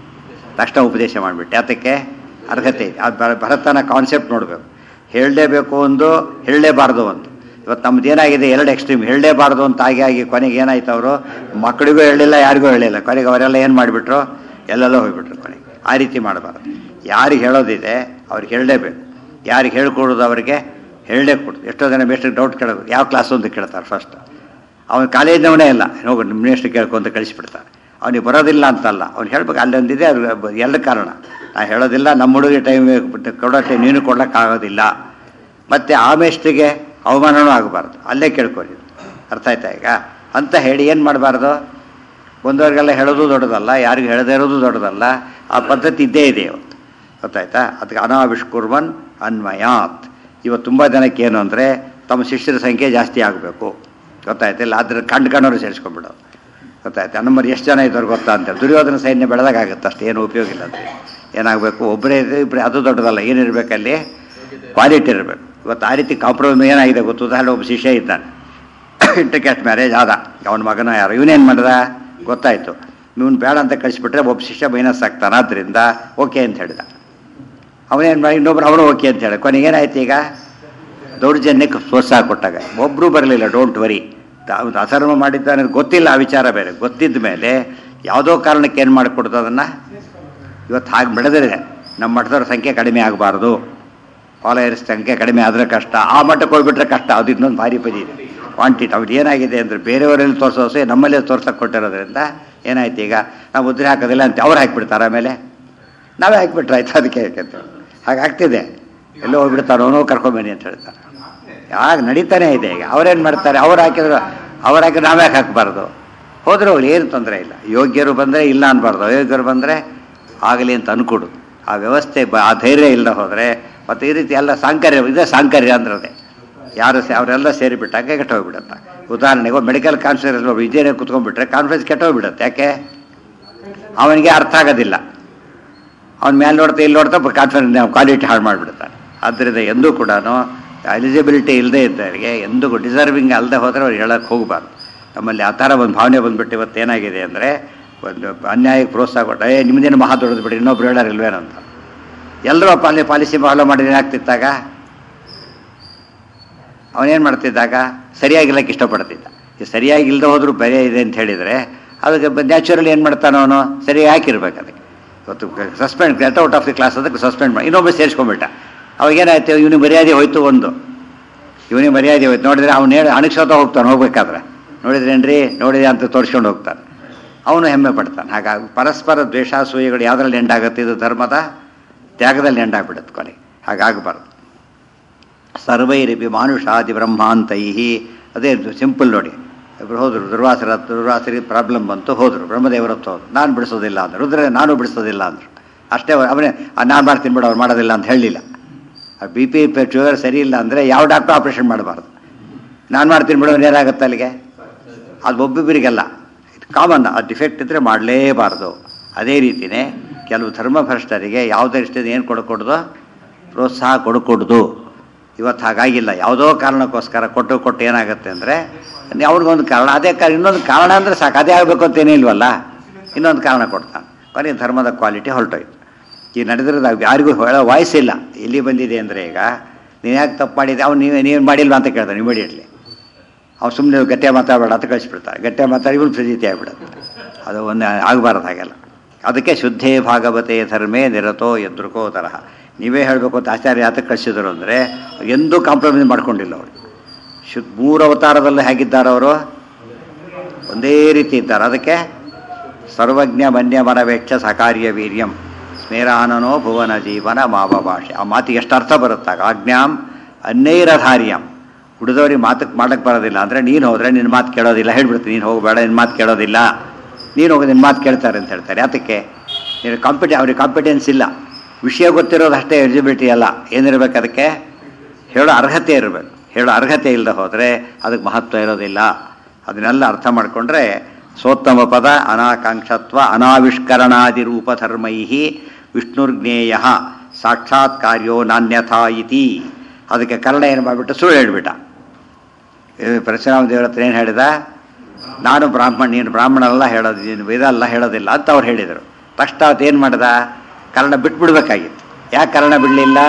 ತಕ್ಷಣ ಉಪದೇಶ ಮಾಡಿಬಿಟ್ಟೆ ಯಾತಕ್ಕೆ ಅರ್ಹತೆ ಇದೆ ಅದು ಭರ- ಭರತನ ಕಾನ್ಸೆಪ್ಟ್ ನೋಡಬೇಕು ಹೇಳಲೇಬೇಕು ಒಂದು ಹೇಳಲೇಬಾರ್ದು ಒಂದು ಇವತ್ತು ನಮ್ದು ಏನಾಗಿದೆ ಎರಡು ಎಕ್ಸ್ಟ್ರೀಮ್ ಹೇಳಲೇಬಾರ್ದು ಅಂತ ಆಗಿ ಆಗಿ ಕೊನೆಗೆ ಏನಾಯ್ತು ಅವರು ಮಕ್ಕಳಿಗೂ ಹೇಳಿಲ್ಲ ಯಾರಿಗೂ ಹೇಳಿಲ್ಲ ಕೊನೆಗೆ ಅವರೆಲ್ಲ ಏನು ಮಾಡಿಬಿಟ್ರು ಎಲ್ಲೆಲ್ಲೋ ಹೋಗ್ಬಿಟ್ರು ಕೊನೆಗೆ ಆ ರೀತಿ ಮಾಡಬಾರ್ದು ಯಾರಿಗೆ ಹೇಳೋದಿದೆ ಅವ್ರಿಗೆ ಹೇಳಲೇಬೇಕು ಯಾರಿಗೆ ಹೇಳ್ಕೊಡೋದು ಅವರಿಗೆ ಹೇಳಲೇ ಕೊಡೋದು ಎಷ್ಟೋ ಜನ ಮೇಸ್ಟ್ರಿಗೆ ಡೌಟ್ ಕೇಳೋದು ಯಾವ ಕ್ಲಾಸು ಅಂತ ಕೇಳ್ತಾರೆ ಫಸ್ಟ್ ಅವನು ಕಾಲೇಜ್ನವನೇ ಇಲ್ಲ ಹೋಗು ನಿಮ್ಮ ಮೇಸ್ಟ್ರಿಗೆ ಕೇಳ್ಕೊಂತ ಕಳಿಸ್ಬಿಡ್ತಾರೆ ಅವನಿಗೆ ಬರೋದಿಲ್ಲ ಅಂತಲ್ಲ ಅವ್ನು ಹೇಳ್ಬೇಕು ಅಲ್ಲೊಂದಿದೆ ಅದು ಎಲ್ಲ ಕಾರಣ ನಾ ಹೇಳೋದಿಲ್ಲ ನಮ್ಮ ಹುಡುಗಿ ಟೈಮ್ ಕೊಡೋಕ್ಕೆ ನೀನು ಕೊಡೋಕ್ಕಾಗೋದಿಲ್ಲ ಮತ್ತು ಆ ಮೇಷ್ಟ್ರಿಗೆ ಅವಮಾನನೂ ಆಗಬಾರ್ದು ಅಲ್ಲೇ ಕೇಳ್ಕೊಳ್ಳಿ ಅರ್ಥ ಆಯ್ತಾ ಈಗ ಅಂತ ಹೇಳಿ ಏನು ಮಾಡಬಾರ್ದು ಬಂದವರಿಗೆಲ್ಲ ಹೇಳೋದು ದೊಡ್ಡದಲ್ಲ ಯಾರಿಗೂ ಹೇಳದೇ ಇರೋದು ದೊಡ್ಡದಲ್ಲ ಆ ಪದ್ಧತಿ ಇದ್ದೇ ಇದೆ ಇವತ್ತು ಗೊತ್ತಾಯ್ತಾ ಅದಕ್ಕೆ ಅನಾವಿಷ್ಕುರ್ವನ್ ಅನ್ವಯಾತ್ ಇವತ್ತು ತುಂಬ ಜನಕ್ಕೆ ಏನು ಅಂದರೆ ತಮ್ಮ ಶಿಷ್ಯರ ಸಂಖ್ಯೆ ಜಾಸ್ತಿ ಆಗಬೇಕು ಗೊತ್ತಾಯ್ತಿಲ್ಲ ಅದ್ರ ಕಂಡು ಕಂಡವರು ಸೇರಿಸ್ಕೊಂಡ್ಬಿಡೋದು ಗೊತ್ತಾಯ್ತು ನಮ್ಮಲ್ಲಿ ಎಷ್ಟು ಜನ ಇದ್ದವ್ರು ಗೊತ್ತಾ ಅಂತ ದುರ್ಯೋಧನ ಸೈನ್ಯ ಬೆಳೆದಾಗುತ್ತೆ ಅಷ್ಟೇ ಏನು ಉಪಯೋಗ ಇಲ್ಲ ಅಂದರೆ ಏನಾಗಬೇಕು ಒಬ್ಬರೇ ಇಬ್ಬರೇ ಅದು ದೊಡ್ಡದಲ್ಲ ಏನಿರಬೇಕಲ್ಲಿ ಕ್ವಾಲಿಟಿ ಇರಬೇಕು ಇವತ್ತು ಆ ರೀತಿ ಕಾಂಪ್ರಮೈಸ್ ಏನಾಗಿದೆ ಗೊತ್ತು ಉದಾಹರಣೆ ಒಬ್ಬ ಶಿಷ್ಯ ಇದ್ದಾನೆ ಇಂಟರ್ ಕ್ಯಾಸ್ಟ್ ಮ್ಯಾರೇಜ್ ಆದ ಅವನ ಮಗನ ಯಾರು ಇವನೇನು ಮಾಡ್ದ ಗೊತ್ತಾಯಿತು ಇವನು ಬೇಡ ಅಂತ ಕಳಿಸ್ಬಿಟ್ರೆ ಒಬ್ಬ ಶಿಷ್ಯ ಮೈನಸ್ ಆಗ್ತಾನೆ ಆದ್ದರಿಂದ ಓಕೆ ಅಂತ ಹೇಳಿದ ಅವನೇನು ಮಾಡಿ ಇನ್ನೊಬ್ರು ಅವನು ಓಕೆ ಅಂತ ಹೇಳಿ ಕೊನೆಗೆ ಏನಾಯ್ತು ಈಗ ದೌರ್ಜನ್ಯಕ್ಕೆ ಪ್ರೋತ್ಸಾಹ ಕೊಟ್ಟಾಗ ಒಬ್ಬರೂ ಬರಲಿಲ್ಲ ಡೋಂಟ್ ವರಿ ಅಸರ್ಮ ಮಾಡಿದ್ದಾನೆ ಗೊತ್ತಿಲ್ಲ ಆ ವಿಚಾರ ಬೇರೆ ಗೊತ್ತಿದ್ದ ಮೇಲೆ ಯಾವುದೋ ಕಾರಣಕ್ಕೆ ಏನು ಮಾಡಿಕೊಡ್ತು ಅದನ್ನು ಇವತ್ತು ಹಾಗೆ ಬೆಳೆದಿದೆ ನಮ್ಮ ಮಠದವ್ರ ಸಂಖ್ಯೆ ಕಡಿಮೆ ಆಗಬಾರ್ದು ಫಾಲೋಯರ್ಸ್ ಸಂಖ್ಯೆ ಕಡಿಮೆ ಆದರೆ ಕಷ್ಟ ಆ ಮಟ್ಟಕ್ಕೆ ಹೋಗ್ಬಿಟ್ರೆ ಕಷ್ಟ ಅದು ಇನ್ನೊಂದು ಭಾರಿ ಪದಿ ಇದೆ ವಾಂಟಿಟ್ ಅವ್ರು ಏನಾಗಿದೆ ಅಂದರೆ ಬೇರೆಯವರಲ್ಲಿ ತೋರಿಸೋಸೆ ನಮ್ಮಲ್ಲೇ ತೋರ್ಸಕ್ಕೆ ಕೊಟ್ಟಿರೋದ್ರಿಂದ ಏನಾಯ್ತು ಈಗ ನಾವು ಮುದ್ರೆ ಹಾಕೋದಿಲ್ಲ ಅಂತ ಅವ್ರು ಹಾಕಿಬಿಡ್ತಾರೆ ಆಮೇಲೆ ನಾವೇ ಹಾಕಿಬಿಟ್ರೆ ಆಯ್ತು ಅದಕ್ಕೆ ಯಾಕಂತ ಹಾಗೆ ಆಗ್ತಿದೆ ಎಲ್ಲೋ ಹೋಗ್ಬಿಡ್ತಾರೆ ಅವನು ಕರ್ಕೊಂಬನ್ನಿ ಅಂತ ಹೇಳ್ತಾರೆ ಆಗ ನಡೀತಾನೆ ಇದೆ ಈಗ ಅವ್ರೇನು ಮಾಡ್ತಾರೆ ಅವ್ರು ಹಾಕಿದ್ರು ಅವ್ರು ಹಾಕಿದ್ರೆ ನಾವೇ ಹಾಕಬಾರ್ದು ಹೋದ್ರೆ ಅವ್ರು ಏನು ತೊಂದರೆ ಇಲ್ಲ ಯೋಗ್ಯರು ಬಂದರೆ ಇಲ್ಲ ಅನ್ಬಾರ್ದು ಅಯೋಗ್ಯರು ಬಂದರೆ ಆಗಲಿ ಅಂತ ಅನ್ಕೊಡು ಆ ವ್ಯವಸ್ಥೆ ಬ ಆ ಧೈರ್ಯ ಇಲ್ಲದೆ ಹೋದರೆ ಮತ್ತು ಈ ರೀತಿ ಎಲ್ಲ ಸಾಂಕರ್ಯ ಇದೇ ಸಾಂಕರ್ಯ ಅಂದ್ರದೆ ಯಾರು ಸೇ ಅವರೆಲ್ಲ ಸೇರಿಬಿಟ್ಟಾಗ ಕೆಟ್ಟ ಹೋಗ್ಬಿಡುತ್ತೆ ಉದಾಹರಣೆಗೆ ಮೆಡಿಕಲ್ ಕಾನ್ಫರೆನ್ಸ್ ಒಬ್ಬ ಇಂಜಿನಿಯರ್ ಕುತ್ಕೊಂಡ್ಬಿಟ್ರೆ ಕಾನ್ಫರೆನ್ಸ್ ಕೆಟ್ಟೋಗ್ಬಿಡುತ್ತೆ ಯಾಕೆ ಅವನಿಗೆ ಅರ್ಥ ಆಗೋದಿಲ್ಲ ಅವ್ನ ಮೇಲೆ ನೋಡ್ತಾ ಇಲ್ಲಿ ನೋಡ್ತಾ ಕಾನ್ಫಿಡೆನ್ಸ್ ಕ್ವಾಲಿಟಿ ಹಾಳು ಮಾಡಿಬಿಡ್ತಾನೆ ಆದ್ದರಿಂದ ಎಂದೂ ಕೂಡ ಎಲಿಜಿಬಿಲಿಟಿ ಇಲ್ಲದೆ ಇದ್ದವರಿಗೆ ಎಂದೂ ಡಿಸರ್ವಿಂಗ್ ಅಲ್ಲದೆ ಹೋದರೆ ಅವ್ರು ಹೇಳಕ್ಕೆ ಹೋಗಬಾರ್ದು ನಮ್ಮಲ್ಲಿ ಆ ಥರ ಒಂದು ಭಾವನೆ ಬಂದ್ಬಿಟ್ಟು ಇವತ್ತು ಏನಾಗಿದೆ ಅಂದರೆ ಒಂದು ಅನ್ಯಾಯಕ್ಕೆ ಪ್ರೋತ್ಸಾಹ ಕೊಟ್ಟ ಏ ನಿಮ್ಮದೇನು ಮಹಾ ದೊಡ್ಡದು ಬಿಡಿ ಇನ್ನೊಬ್ರು ಹೇಳೋರು ಇಲ್ವೇನಂತ ಎಲ್ಲರೂ ಪಾಲಿ ಪಾಲಿಸಿ ಫಾಲೋ ಮಾಡಿದ್ರೆ ಏನಾಗ್ತಿತ್ತಾಗ ಅವನೇನು ಮಾಡ್ತಿದ್ದಾಗ ಸರಿಯಾಗಿಲ್ಲಕ್ಕೆ ಇಷ್ಟಪಡ್ತಿದ್ದ ಈ ಸರಿಯಾಗಿ ಇಲ್ಲದೆ ಹೋದರೂ ಬೇರೆ ಇದೆ ಅಂತ ಹೇಳಿದರೆ ಅದಕ್ಕೆ ನ್ಯಾಚುರಲಿ ಏನು ಮಾಡ್ತಾನೆ ಅವನು ಸರಿಯಾಗಿ ಹಾಕಿರ್ಬೇಕು ಅದಕ್ಕೆ ಇವತ್ತು suspend get out of the class ಅದಕ್ಕೆ ಸಸ್ಪೆಂಡ್ ಮಾಡಿ ಇನ್ನೊಬ್ಬ ಸೇರಿಸ್ಕೊಂಡ್ಬಿಟ್ಟ ಅವಾಗೇನಾಯ್ತು ಇವನಿಗೆ ಮರ್ಯಾದೆ ಹೋಯ್ತು ಒಂದು ಇವನಿಗೆ ಮರ್ಯಾದೆ ಹೋಯ್ತು ನೋಡಿದ್ರೆ ಅವ್ನು ಹೇಳಿ ಅಣಗ್ಸೋತ ಹೋಗ್ತಾನೆ ಹೋಗ್ಬೇಕಾದ್ರೆ ನೋಡಿದ್ರೇನ್ರಿ ನೋಡಿದೆ ಅಂತ ತೋರಿಸ್ಕೊಂಡು ಹೋಗ್ತಾನೆ ಅವನು ಹೆಮ್ಮೆ ಪಡ್ತಾನೆ ಹಾಗಾಗಿ ಪರಸ್ಪರ ದ್ವೇಷಾಸೂಯೆಗಳು ಯಾವುದ್ರಲ್ಲಿ ಎಂಡಾಗುತ್ತೆ ಇದು ಧರ್ಮದ ತ್ಯಾಗದಲ್ಲಿ ಎಂಡಾಗ್ಬಿಡುತ್ತೆ ಕೊನೆ ಹಾಗಾಗಬಾರ್ದು ಸರ್ವೈರಪಿ ಮಾನುಷಾದಿ ಬ್ರಹ್ಮಾಂತೈ ಅದೇ ಸಿಂಪಲ್ ನೋಡಿ ಇಬ್ರು ಹೋದರು ದುರ್ವಾಸರ ದುರ್ವಾಸರಿಗೆ ಪ್ರಾಬ್ಲಮ್ ಬಂತು ಹೋದರು ಬ್ರಹ್ಮದೇವರ ಹತ್ರ ಹೋದ್ರು ನಾನು ಬಿಡಿಸೋದಿಲ್ಲ ಅಂದರು ರುದ್ರ ನಾನು ಬಿಡಿಸೋದಿಲ್ಲ ಅಂದರು ಅಷ್ಟೇ ಅವನೇ ನಾನು ಮಾಡ್ತೀನಿ ಬಿಡು ಅವ್ರು ಮಾಡೋದಿಲ್ಲ ಅಂತ ಹೇಳಲಿಲ್ಲ ಬಿ ಪಿ ಶುಗರ್ ಸರಿ ಇಲ್ಲ ಅಂದರೆ ಯಾವ ಡಾಕ್ಟ್ರು ಆಪ್ರೇಷನ್ ಮಾಡಬಾರ್ದು ನಾನು ಮಾಡ್ತೀನಿ ಬಿಡೋರು ಏನಾಗುತ್ತೆ ಅಲ್ಲಿಗೆ ಅದು ಒಬ್ಬೊಬ್ಬರಿಗೆಲ್ಲ ಇದು ಕಾಮನ್ ಆ ಡಿಫೆಕ್ಟ್ ಇದ್ದರೆ ಮಾಡಲೇಬಾರ್ದು ಅದೇ ರೀತಿಯೇ ಕೆಲವು ಧರ್ಮಭ್ರಷ್ಟರಿಗೆ ಯಾವುದೇ ಇಷ್ಟದ ಏನು ಕೊಡಕೊಡ್ದು ಪ್ರೋತ್ಸಾಹ ಕೊಡಕೊಡ್ದು ಇವತ್ತು ಹಾಗಾಗಿಲ್ಲ ಯಾವುದೋ ಕಾರಣಕ್ಕೋಸ್ಕರ ಕೊಟ್ಟು ಕೊಟ್ಟು ಏನಾಗುತ್ತೆ ಅಂದರೆ ಅವ್ರಿಗೊಂದು ಕಾರಣ ಅದೇ ಕಾರಣ ಇನ್ನೊಂದು ಕಾರಣ ಅಂದರೆ ಸಾಕು ಅದೇ ಆಗಬೇಕು ಅಂತೇನೇ ಇಲ್ವಲ್ಲ ಇನ್ನೊಂದು ಕಾರಣ ಕೊಡ್ತಾನೆ ಕೊನೆ ಧರ್ಮದ ಕ್ವಾಲಿಟಿ ಹೊರಟೋಯ್ತು ಈಗ ನಡೆದಿರೋದು ಯಾರಿಗೂ ಹೇಳೋ ವಾಯ್ಸ್ ಇಲ್ಲ ಎಲ್ಲಿ ಬಂದಿದೆ ಅಂದರೆ ಈಗ ನೀನು ಯಾಕೆ ತಪ್ಪು ಮಾಡಿದೆ ಅವ್ನು ನೀವು ನೀವು ಮಾಡಿಲ್ವಾ ಅಂತ ಕೇಳ್ತಾನೆ ಇಮಿಡಿಯೇಟ್ಲಿ ಅವ್ನು ಸುಮ್ಮನೆ ಗಟ್ಟೆ ಮಾತಾಡಬೇಡ ಅಂತ ಕಳಿಸ್ಬಿಡ್ತಾರೆ ಗಟ್ಟೆ ಮಾತಾಡಿ ಇವನು ಪ್ರೀತಿ ಆಗ್ಬಿಡುತ್ತೆ ಅದು ಒಂದು ಆಗಬಾರ್ದು ಹಾಗೆಲ್ಲ ಅದಕ್ಕೆ ಶುದ್ಧೇ ಭಾಗವತೆ ಧರ್ಮೇ ನಿರತೋ ಎದುರುಕೋ ತರಹ ನೀವೇ ಹೇಳಬೇಕು ಅಂತ ಆಚಾರ್ಯ ಯಾತಕ್ಕೆ ಕಳಿಸಿದ್ರು ಅಂದರೆ ಎಂದೂ ಕಾಂಪ್ರಮೈಸ್ ಮಾಡ್ಕೊಂಡಿಲ್ಲ ಅವರು ಶುದ್ಧ ಮೂರು ಅವತಾರದಲ್ಲಿ ಹೇಗಿದ್ದಾರೆ ಅವರು ಒಂದೇ ರೀತಿ ಇದ್ದಾರೆ ಅದಕ್ಕೆ ಸರ್ವಜ್ಞ ಮನ್ಯ ಮನವೇಕ್ಷ ಸಕಾರ್ಯ ವೀರ್ಯಂ ಸ್ಮೇರಾನನೋ ಭುವನ ಜೀವನ ಮಾವ ಭಾಷೆ ಆ ಮಾತಿಗೆ ಎಷ್ಟು ಅರ್ಥ ಬರುತ್ತಾಗ ಆಜ್ಞಾಂ ಅನ್ನೈರಧಾರ್ಯಂ ಹುಡಿದವ್ರಿಗೆ ಮಾತಕ್ಕೆ ಮಾಡಕ್ಕೆ ಬರೋದಿಲ್ಲ ಅಂದರೆ ನೀನು ಹೋದರೆ ನಿನ್ನ ಮಾತು ಕೇಳೋದಿಲ್ಲ ಹೇಳ್ಬಿಡ್ತೀನಿ ನೀನು ಹೋಗಬೇಡ ನಿನ್ನ ಮಾತು ಕೇಳೋದಿಲ್ಲ ನೀನು ಹೋಗಿ ನಿನ್ನ ಮಾತು ಕೇಳ್ತಾರೆ ಅಂತ ಹೇಳ್ತಾರೆ ಯಾತಕ್ಕೆ ನೀನು ಕಾಂಪಿಟೆ ಅವ್ರಿಗೆ ಕಾಂಪಿಟೆನ್ಸ್ ಇಲ್ಲ ವಿಷಯ ಗೊತ್ತಿರೋದು ಅಷ್ಟೇ ಎಲಿಜಿಬಿಲಿಟಿ ಅಲ್ಲ ಏನಿರಬೇಕು ಅದಕ್ಕೆ ಹೇಳೋ ಅರ್ಹತೆ ಇರಬೇಕು ಹೇಳೋ ಅರ್ಹತೆ ಇಲ್ಲದೆ ಹೋದರೆ ಅದಕ್ಕೆ ಮಹತ್ವ ಇರೋದಿಲ್ಲ ಅದನ್ನೆಲ್ಲ ಅರ್ಥ ಮಾಡಿಕೊಂಡ್ರೆ ಸೋತ್ತಮ ಪದ ಅನಾಕಾಂಕ್ಷತ್ವ ಅನಾವಿಷ್ಕರಣಾದಿ ರೂಪಧರ್ಮೈ ವಿಷ್ಣುರ್ಜ್ಞೇಯ ಸಾಕ್ಷಾತ್ ಕಾರ್ಯೋ ನಾಣ್ಯಥಾ ಇತಿ ಅದಕ್ಕೆ ಕರ್ಣ ಏನು ಮಾಡಿಬಿಟ್ಟು ಸುಳ್ಳು ಹೇಳ್ಬಿಟ್ಟ ಪರಶುರಾಮ ದೇವರ ಹತ್ರ ಏನು ಹೇಳಿದ ನಾನು ಬ್ರಾಹ್ಮಣ ನೀನು ಬ್ರಾಹ್ಮಣ ಅಲ್ಲ ಹೇಳೋದು ನೀನು ವೇದ ಅಲ್ಲ ಹೇಳೋದಿಲ್ಲ ಅಂತ ಅವ್ರು ಹೇಳಿದರು ತಕ್ಷಣ ಅವತ್ತು ಏನು ಮಾಡ್ದ ಕರ್ಣ ಬಿಟ್ಬಿಡ್ಬೇಕಾಗಿತ್ತು ಯಾಕೆ ಕರ್ಣ ಬಿಡಲಿಲ್ಲ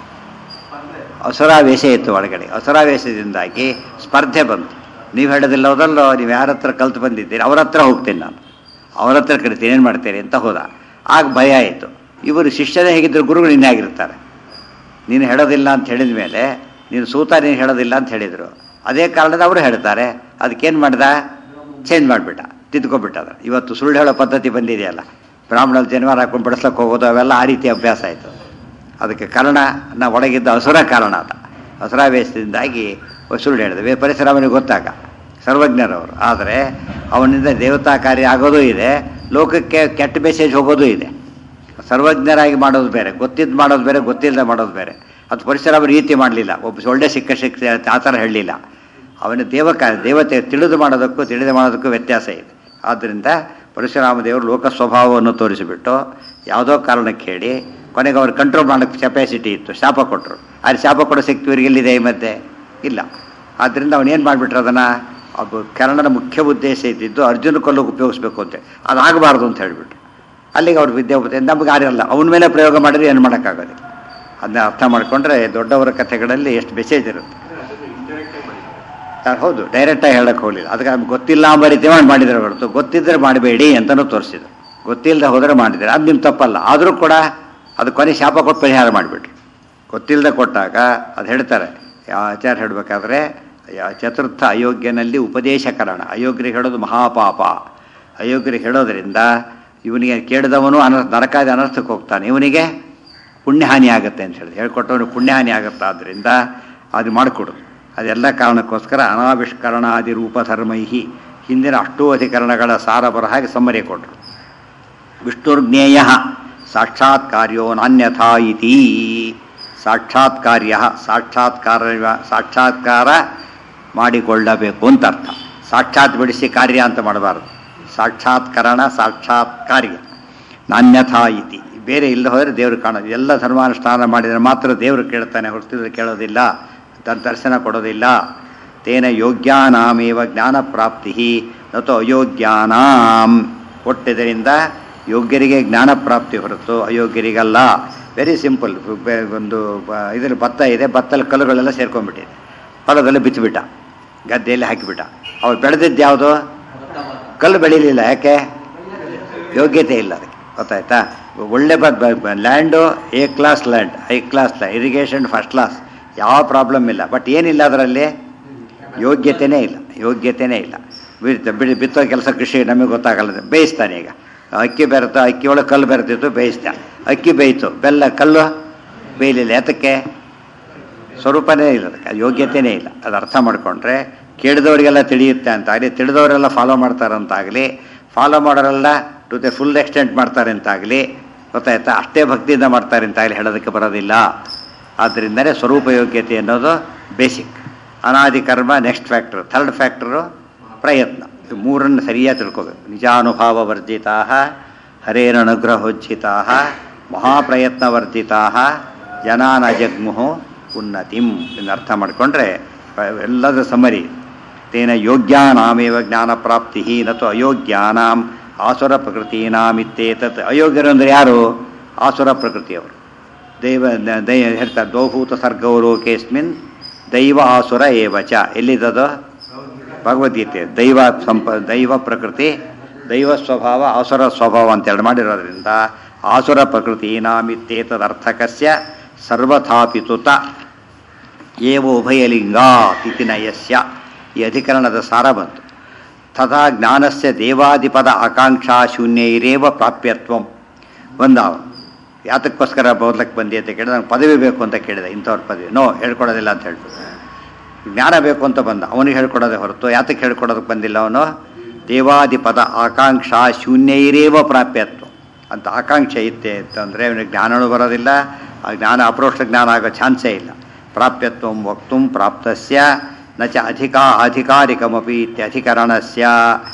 ಅಸುರಾವೇಶ ಇತ್ತು ಒಳಗಡೆ ಅಸುರಾವೇಶದಿಂದಾಗಿ ಸ್ಪರ್ಧೆ ಬಂತು ನೀವು ಹೇಳೋದಿಲ್ಲ ಹೋದಲ್ಲೋ ನೀವು ಯಾರ ಹತ್ರ ಕಲ್ತು ಬಂದಿದ್ದೀರಿ ಅವ್ರ ಹತ್ರ ಹೋಗ್ತೀನಿ ನಾನು ಅವ್ರ ಹತ್ರ ಕರಿತೀನಿ ಏನು ಮಾಡ್ತೀರಿ ಅಂತ ಹೋದ ಆಗ ಭಯ ಆಯಿತು ಇವರು ಶಿಷ್ಯನೇ ಹೇಗಿದ್ದರು ಗುರುಗಳು ಇನ್ನೇ ಆಗಿರ್ತಾರೆ ನೀನು ಹೇಳೋದಿಲ್ಲ ಅಂತ ಹೇಳಿದ ಮೇಲೆ ನೀನು ಸೂತ ನೀನು ಹೇಳೋದಿಲ್ಲ ಅಂತ ಹೇಳಿದರು ಅದೇ ಕಾರಣದ ಅವರು ಹೇಳ್ತಾರೆ ಅದಕ್ಕೇನು ಮಾಡ್ದ ಚೇಂಜ್ ಮಾಡಿಬಿಟ್ಟ ತಿದ್ಕೊಬಿಟ್ಟ ಅದು ಇವತ್ತು ಸುಳ್ಳು ಹೇಳೋ ಪದ್ಧತಿ ಬಂದಿದೆಯಲ್ಲ ಬ್ರಾಹ್ಮಣಲ್ಲಿ ಜನಿವಾರ ಹಾಕೊಂಡು ಬಡಿಸ್ಲಕ್ಕೆ ಹೋಗೋದು ಅವೆಲ್ಲ ಆ ರೀತಿ ಅಭ್ಯಾಸ ಆಯಿತು ಅದಕ್ಕೆ ಕಾರಣ ನಾ ಒಳಗಿದ್ದ ಹಸುರ ಕಾರಣ ಅದ ಹಸುರಾವೇಶದಿಂದಾಗಿ ಸುಳ್ಳು ಹೇಳಿದೆ ಪರಿಸರವನಿಗೆ ಗೊತ್ತಾಗ ಸರ್ವಜ್ಞರವರು ಆದರೆ ಅವನಿಂದ ದೇವತಾ ಕಾರ್ಯ ಆಗೋದು ಇದೆ ಲೋಕಕ್ಕೆ ಕೆಟ್ಟ ಮೆಸೇಜ್ ಹೋಗೋದು ಇದೆ ಸರ್ವಜ್ಞರಾಗಿ ಮಾಡೋದು ಬೇರೆ ಗೊತ್ತಿದ್ದು ಮಾಡೋದು ಬೇರೆ ಗೊತ್ತಿಲ್ಲದೆ ಮಾಡೋದು ಬೇರೆ ಅದು ಪರಿಸರ ರೀತಿ ಮಾಡಲಿಲ್ಲ ಒಬ್ಬ ಒಳ್ಳೆ ಸಿಕ್ಕ ಶಿಕ್ಷೆ ಆ ಥರ ಹೇಳಲಿಲ್ಲ ಅವನ ದೇವ ಕಾರ್ಯ ದೇವತೆ ತಿಳಿದು ಮಾಡೋದಕ್ಕೂ ತಿಳಿದು ಮಾಡೋದಕ್ಕೂ ವ್ಯತ್ಯಾಸ ಇದೆ ಆದ್ದರಿಂದ ಪರಶುರಾಮ ದೇವರು ಲೋಕ ಸ್ವಭಾವವನ್ನು ತೋರಿಸಿಬಿಟ್ಟು ಯಾವುದೋ ಕಾರಣಕ್ಕೆ ಹೇಳಿ ಕೊನೆಗೆ ಅವ್ರು ಕಂಟ್ರೋಲ್ ಮಾಡೋಕ್ಕೆ ಕೆಪಾಸಿಟಿ ಇತ್ತು ಶಾಪ ಕೊಟ್ಟರು ಆದರೆ ಶಾಪ ಕೊಡೋ ಶಕ್ತಿ ಇವ್ರಿಗೆ ಎಲ್ಲಿದೆ ಈ ಮಧ್ಯೆ ಇಲ್ಲ ಆದ್ದರಿಂದ ಅವನೇನು ಮಾಡಿಬಿಟ್ರು ಅದನ್ನು ಅದು ಕನ್ನಡದ ಮುಖ್ಯ ಉದ್ದೇಶ ಇದ್ದಿದ್ದು ಅರ್ಜುನ ಕೊಲ್ಲೋಕೆ ಉಪಯೋಗಿಸ್ಬೇಕು ಅಂತ ಅದಾಗಬಾರ್ದು ಅಂತ ಹೇಳಿಬಿಟ್ರು ಅಲ್ಲಿಗೆ ಅವ್ರು ವಿದ್ಯಾಪತಿ ನಮಗೆ ಆರಿಲ್ಲ ಅವನ ಮೇಲೆ ಪ್ರಯೋಗ ಮಾಡಿದ್ರೆ ಏನು ಮಾಡೋಕ್ಕಾಗೋದಿಲ್ಲ ಅದನ್ನ ಅರ್ಥ ಮಾಡಿಕೊಂಡ್ರೆ ದೊಡ್ಡವರ ಕಥೆಗಳಲ್ಲಿ ಎಷ್ಟು ಮೆಸೇಜ್ ಇರುತ್ತೆ ಹೌದು ಡೈರೆಕ್ಟಾಗಿ ಹೇಳಕ್ಕೆ ಹೋಗಲಿಲ್ಲ ಅದಕ್ಕೆ ನಮ್ಗೆ ಗೊತ್ತಿಲ್ಲ ಅಂಬ ರೀತಿ ಮಾಡಿ ಮಾಡಿದ್ರೆ ಹೊರತು ಗೊತ್ತಿದ್ದರೆ ಮಾಡಬೇಡಿ ಅಂತಲೂ ತೋರಿಸಿದ್ರು ಗೊತ್ತಿಲ್ಲದೆ ಹೋದರೆ ಮಾಡಿದ್ದಾರೆ ಅದು ನಿಮ್ಮ ತಪ್ಪಲ್ಲ ಆದರೂ ಕೂಡ ಅದು ಕೊನೆ ಶಾಪ ಕೊಟ್ಟು ಪರಿಹಾರ ಮಾಡಿಬಿಟ್ರು ಗೊತ್ತಿಲ್ಲದೆ ಕೊಟ್ಟಾಗ ಅದು ಹೇಳ್ತಾರೆ ಆಚಾರ್ಯ ಹೇಳಬೇಕಾದ್ರೆ ಚತುರ್ಥ ಅಯೋಗ್ಯನಲ್ಲಿ ಉಪದೇಶಕರಣ ಅಯೋಗ್ಯರಿಗೆ ಹೇಳೋದು ಮಹಾಪಾಪ ಅಯೋಗ್ಯರಿಗೆ ಹೇಳೋದ್ರಿಂದ ಇವನಿಗೆ ಕೇಳಿದವನು ಅನ ನರಕಾದಿ ಅನರ್ಥಕ್ಕೆ ಹೋಗ್ತಾನೆ ಇವನಿಗೆ ಪುಣ್ಯಹಾನಿ ಆಗುತ್ತೆ ಅಂತ ಹೇಳಿ ಹೇಳ್ಕೊಟ್ಟವನು ಪುಣ್ಯಹಾನಿ ಆಗುತ್ತೆ ಆದ್ದರಿಂದ ಅದು ಮಾಡಿಕೊಡು ಅದೆಲ್ಲ ಕಾರಣಕ್ಕೋಸ್ಕರ ಅನಾವಿಷ್ಕರಣಾದಿ ರೂಪಧರ್ಮೈಹಿ ಹಿಂದಿನ ಅಷ್ಟೂ ಅಧಿಕರಣಗಳ ಸಾರ ಬರ ಹಾಗೆ ಸಮ್ಮರಿ ಕೊಟ್ಟರು ವಿಷ್ಣುರ್ಜ್ಞೇಯ ಸಾಕ್ಷಾತ್ ಕಾರ್ಯೋ ನಾನ್ಯಥಾ ಇತಿ ಸಾಕ್ಷಾತ್ ಕಾರ್ಯ ಸಾಕ್ಷಾತ್ಕಾರ ಸಾಕ್ಷಾತ್ಕಾರ ಮಾಡಿಕೊಳ್ಳಬೇಕು ಅಂತ ಅರ್ಥ ಸಾಕ್ಷಾತ್ ಬಿಡಿಸಿ ಕಾರ್ಯ ಅಂತ ಮಾಡಬಾರ್ದು ಸಾಕ್ಷಾತ್ಕರಣ ಸಾಕ್ಷಾತ್ ಕಾರ್ಯ ನಾನ್ಯಥಾ ಇತಿ ಬೇರೆ ಇಲ್ಲ ಹೋದರೆ ದೇವರು ಕಾಣೋದು ಎಲ್ಲ ಧರ್ಮಾನುಷ್ಠಾನ ಮಾಡಿದರೆ ಮಾತ್ರ ದೇವರು ಕೇಳ್ತಾನೆ ಹೊರತಿದ್ರೆ ಕೇಳೋದಿಲ್ಲ ತನ್ನ ದರ್ಶನ ಕೊಡೋದಿಲ್ಲ ತೇನ ಯೋಗ್ಯಾನಾಮೇವ ಜ್ಞಾನ ಪ್ರಾಪ್ತಿ ನತು ಅಯೋಗ್ಯಾನಾಂ ಕೊಟ್ಟಿದ್ದರಿಂದ ಯೋಗ್ಯರಿಗೆ ಜ್ಞಾನ ಪ್ರಾಪ್ತಿ ಹೊರತು ಅಯೋಗ್ಯರಿಗಲ್ಲ ವೆರಿ ಸಿಂಪಲ್ ಒಂದು ಇದರಲ್ಲಿ ಭತ್ತ ಇದೆ ಭತ್ತಲ್ಲಿ ಕಲ್ಲುಗಳೆಲ್ಲ ಸೇರ್ಕೊಂಡ್ಬಿಟ್ಟಿದೆ ಹೊಲದಲ್ಲಿ ಬಿತ್ತುಬಿಟ್ಟ ಗದ್ದೆಯಲ್ಲಿ ಹಾಕಿಬಿಟ್ಟ ಅವ್ರು ಬೆಳೆದಿದ್ದು ಯಾವುದು ಕಲ್ಲು ಬೆಳೀಲಿಲ್ಲ ಯಾಕೆ ಯೋಗ್ಯತೆ ಇಲ್ಲ ಅದಕ್ಕೆ ಗೊತ್ತಾಯ್ತಾ ಒಳ್ಳೆ ಬ land A class land high class land irrigation first class ಯಾವ ಪ್ರಾಬ್ಲಮ್ ಇಲ್ಲ ಬಟ್ ಏನಿಲ್ಲ ಅದರಲ್ಲಿ ಯೋಗ್ಯತೆಯೇ ಇಲ್ಲ ಯೋಗ್ಯತೆಯೇ ಇಲ್ಲ ಬಿಡಿ ಬಿತ್ತೋ ಕೆಲಸ ಕೃಷಿ ನಮಗೆ ಗೊತ್ತಾಗಲ್ಲ ಬೇಯಿಸ್ತಾನೆ ಈಗ ಅಕ್ಕಿ ಬೆರೆತು ಅಕ್ಕಿ ಒಳಗೆ ಕಲ್ಲು ಬೆರೆತಿತ್ತು ಬೇಯಿಸ್ದ ಅಕ್ಕಿ ಬೇಯಿತು ಬೆಲ್ಲ ಕಲ್ಲು ಬೇಯಲಿಲ್ಲ ಯಾತಕ್ಕೆ ಸ್ವರೂಪನೇ ಇಲ್ಲ ಅದಕ್ಕೆ ಅದು ಯೋಗ್ಯತೆಯೇ ಇಲ್ಲ ಅದು ಅರ್ಥ ಮಾಡಿಕೊಂಡ್ರೆ ಕೇಳಿದವರಿಗೆಲ್ಲ ತಿಳಿಯುತ್ತೆ ಅಂತಾಗಲಿ ತಿಳಿದವರೆಲ್ಲ ಫಾಲೋ ಮಾಡ್ತಾರಂತಾಗಲಿ ಫಾಲೋ ಮಾಡೋರೆಲ್ಲ ಟು ದ ಫುಲ್ ಎಕ್ಸ್ಟೆಂಟ್ ಮಾಡ್ತಾರೆ ಅಂತಾಗಲಿ ಗೊತ್ತಾಯ್ತಾ ಅಷ್ಟೇ ಭಕ್ತಿಯಿಂದ ಮಾಡ್ತಾರೆ ಅಂತಾಗಲಿ ಹೇಳೋದಕ್ಕೆ ಬರೋದಿಲ್ಲ ಆದ್ದರಿಂದಲೇ ಸ್ವರೂಪ ಯೋಗ್ಯತೆ ಅನ್ನೋದು ಬೇಸಿಕ್ ಅನಾದಿ ಕರ್ಮ ನೆಕ್ಸ್ಟ್ ಫ್ಯಾಕ್ಟ್ರು ಥರ್ಡ್ ಫ್ಯಾಕ್ಟ್ರು ಪ್ರಯತ್ನ ಇದು ಮೂರನ್ನು ಸರಿಯಾಗಿ ತಿಳ್ಕೋಬೇಕು ನಿಜಾನುಭಾವ ವರ್ಜಿತಾ ಹರೇನ ಅನುಗ್ರಹೋಜ್ಜಿತಾ ಮಹಾಪ್ರಯತ್ನವರ್ಜಿತಾ ಜನಾನ ಜಗ್ಮುಹು ಉನ್ನತಿಂ ಎಂದು ಅರ್ಥ ಮಾಡಿಕೊಂಡ್ರೆ ಎಲ್ಲದರ ಸಮರಿ ತೇನ ಯೋಗ್ಯಾನಾಮೇವ ಜ್ಞಾನ ಪ್ರಾಪ್ತಿ ನತು ಅಯೋಗ್ಯಾನಾಂ ಆಸುರ ಪ್ರಕೃತೀನಾಮಿತ್ತೇತತ್ ಅಯೋಗ್ಯರು ಅಂದರೆ ಯಾರು ಆಸುರ ಪ್ರಕೃತಿಯವರು ದೈವ ದೈ ಹೇಳ್ತಾರೆ ದ್ವೌಭೂತ ಸರ್ಗೌ ಲೋಕೇಸ್ಮಿನ್ ದೈವ ಆಸುರ ಏವಚ ಎಲ್ಲಿದ್ದದು ಭಗವದ್ಗೀತೆ ದೈವ ಸಂಪ ದೈವ ಪ್ರಕೃತಿ ದೈವ ಸ್ವಭಾವ ಆಸುರ ಸ್ವಭಾವ ಅಂತೇಳಿ ಮಾಡಿರೋದ್ರಿಂದ ಆಸುರ ಪ್ರಕೃತಿ ನಾಮಿತ್ತೇತದರ್ಥಕಸ್ಯ ಸರ್ವಥಾಪಿತುತ ಏವ ಉಭಯಲಿಂಗ ಇತಿ ನಯಸ್ಯ ಈ ಅಧಿಕರಣದ ಸಾರ ಬಂತು ತಥಾ ಜ್ಞಾನಸ್ಯ ದೇವಾದಿಪದ ಆಕಾಂಕ್ಷಾ ಶೂನ್ಯೈರೇವ ಪ್ರಾಪ್ಯತ್ವಂ ಬಂದ ಅವನು ಯಾತಕ್ಕೋಸ್ಕರ ಓದ್ಲಕ್ಕೆ ಬಂದಿ ಅಂತ ಕೇಳಿದ ನಂಗೆ ಪದವಿ ಬೇಕು ಅಂತ ಕೇಳಿದೆ ಇಂಥವ್ರ ಪದವಿ ನೋ ಹೇಳ್ಕೊಡೋದಿಲ್ಲ ಅಂತ ಹೇಳ್ಬಿಟ್ಟು ಜ್ಞಾನ ಬೇಕು ಅಂತ ಬಂದ ಅವನಿಗೆ ಹೇಳ್ಕೊಡೋದೇ ಹೊರತು ಯಾತಕ್ಕೆ ಹೇಳ್ಕೊಡೋದಕ್ಕೆ ಬಂದಿಲ್ಲ ಅವನು ದೇವಾದಿಪದ ಆಕಾಂಕ್ಷಾ ಶೂನ್ಯೈರೇವ ಪ್ರಾಪ್ಯತ್ವ ಅಂತ ಆಕಾಂಕ್ಷೆ ಇತ್ತೆ ಅಂತಂದರೆ ಅವನಿಗೆ ಜ್ಞಾನನೂ ಬರೋದಿಲ್ಲ ಆ ಜ್ಞಾನ ಅಪ್ರೋಷ್ಟ ಜ್ಞಾನ ಆಗೋ ಚಾನ್ಸೇ ಇಲ್ಲ ಪ್ರಾಪ್ಯತ್ವ ವಕ್ತು ಪ್ರಾಪ್ತಸ್ಯ ನ ಚ ಅಧಿಕಾ ಅಧಿಕಾರಿಕಮಪಿ ಇತ್ಯಧಿಕರಣಸ್ಯ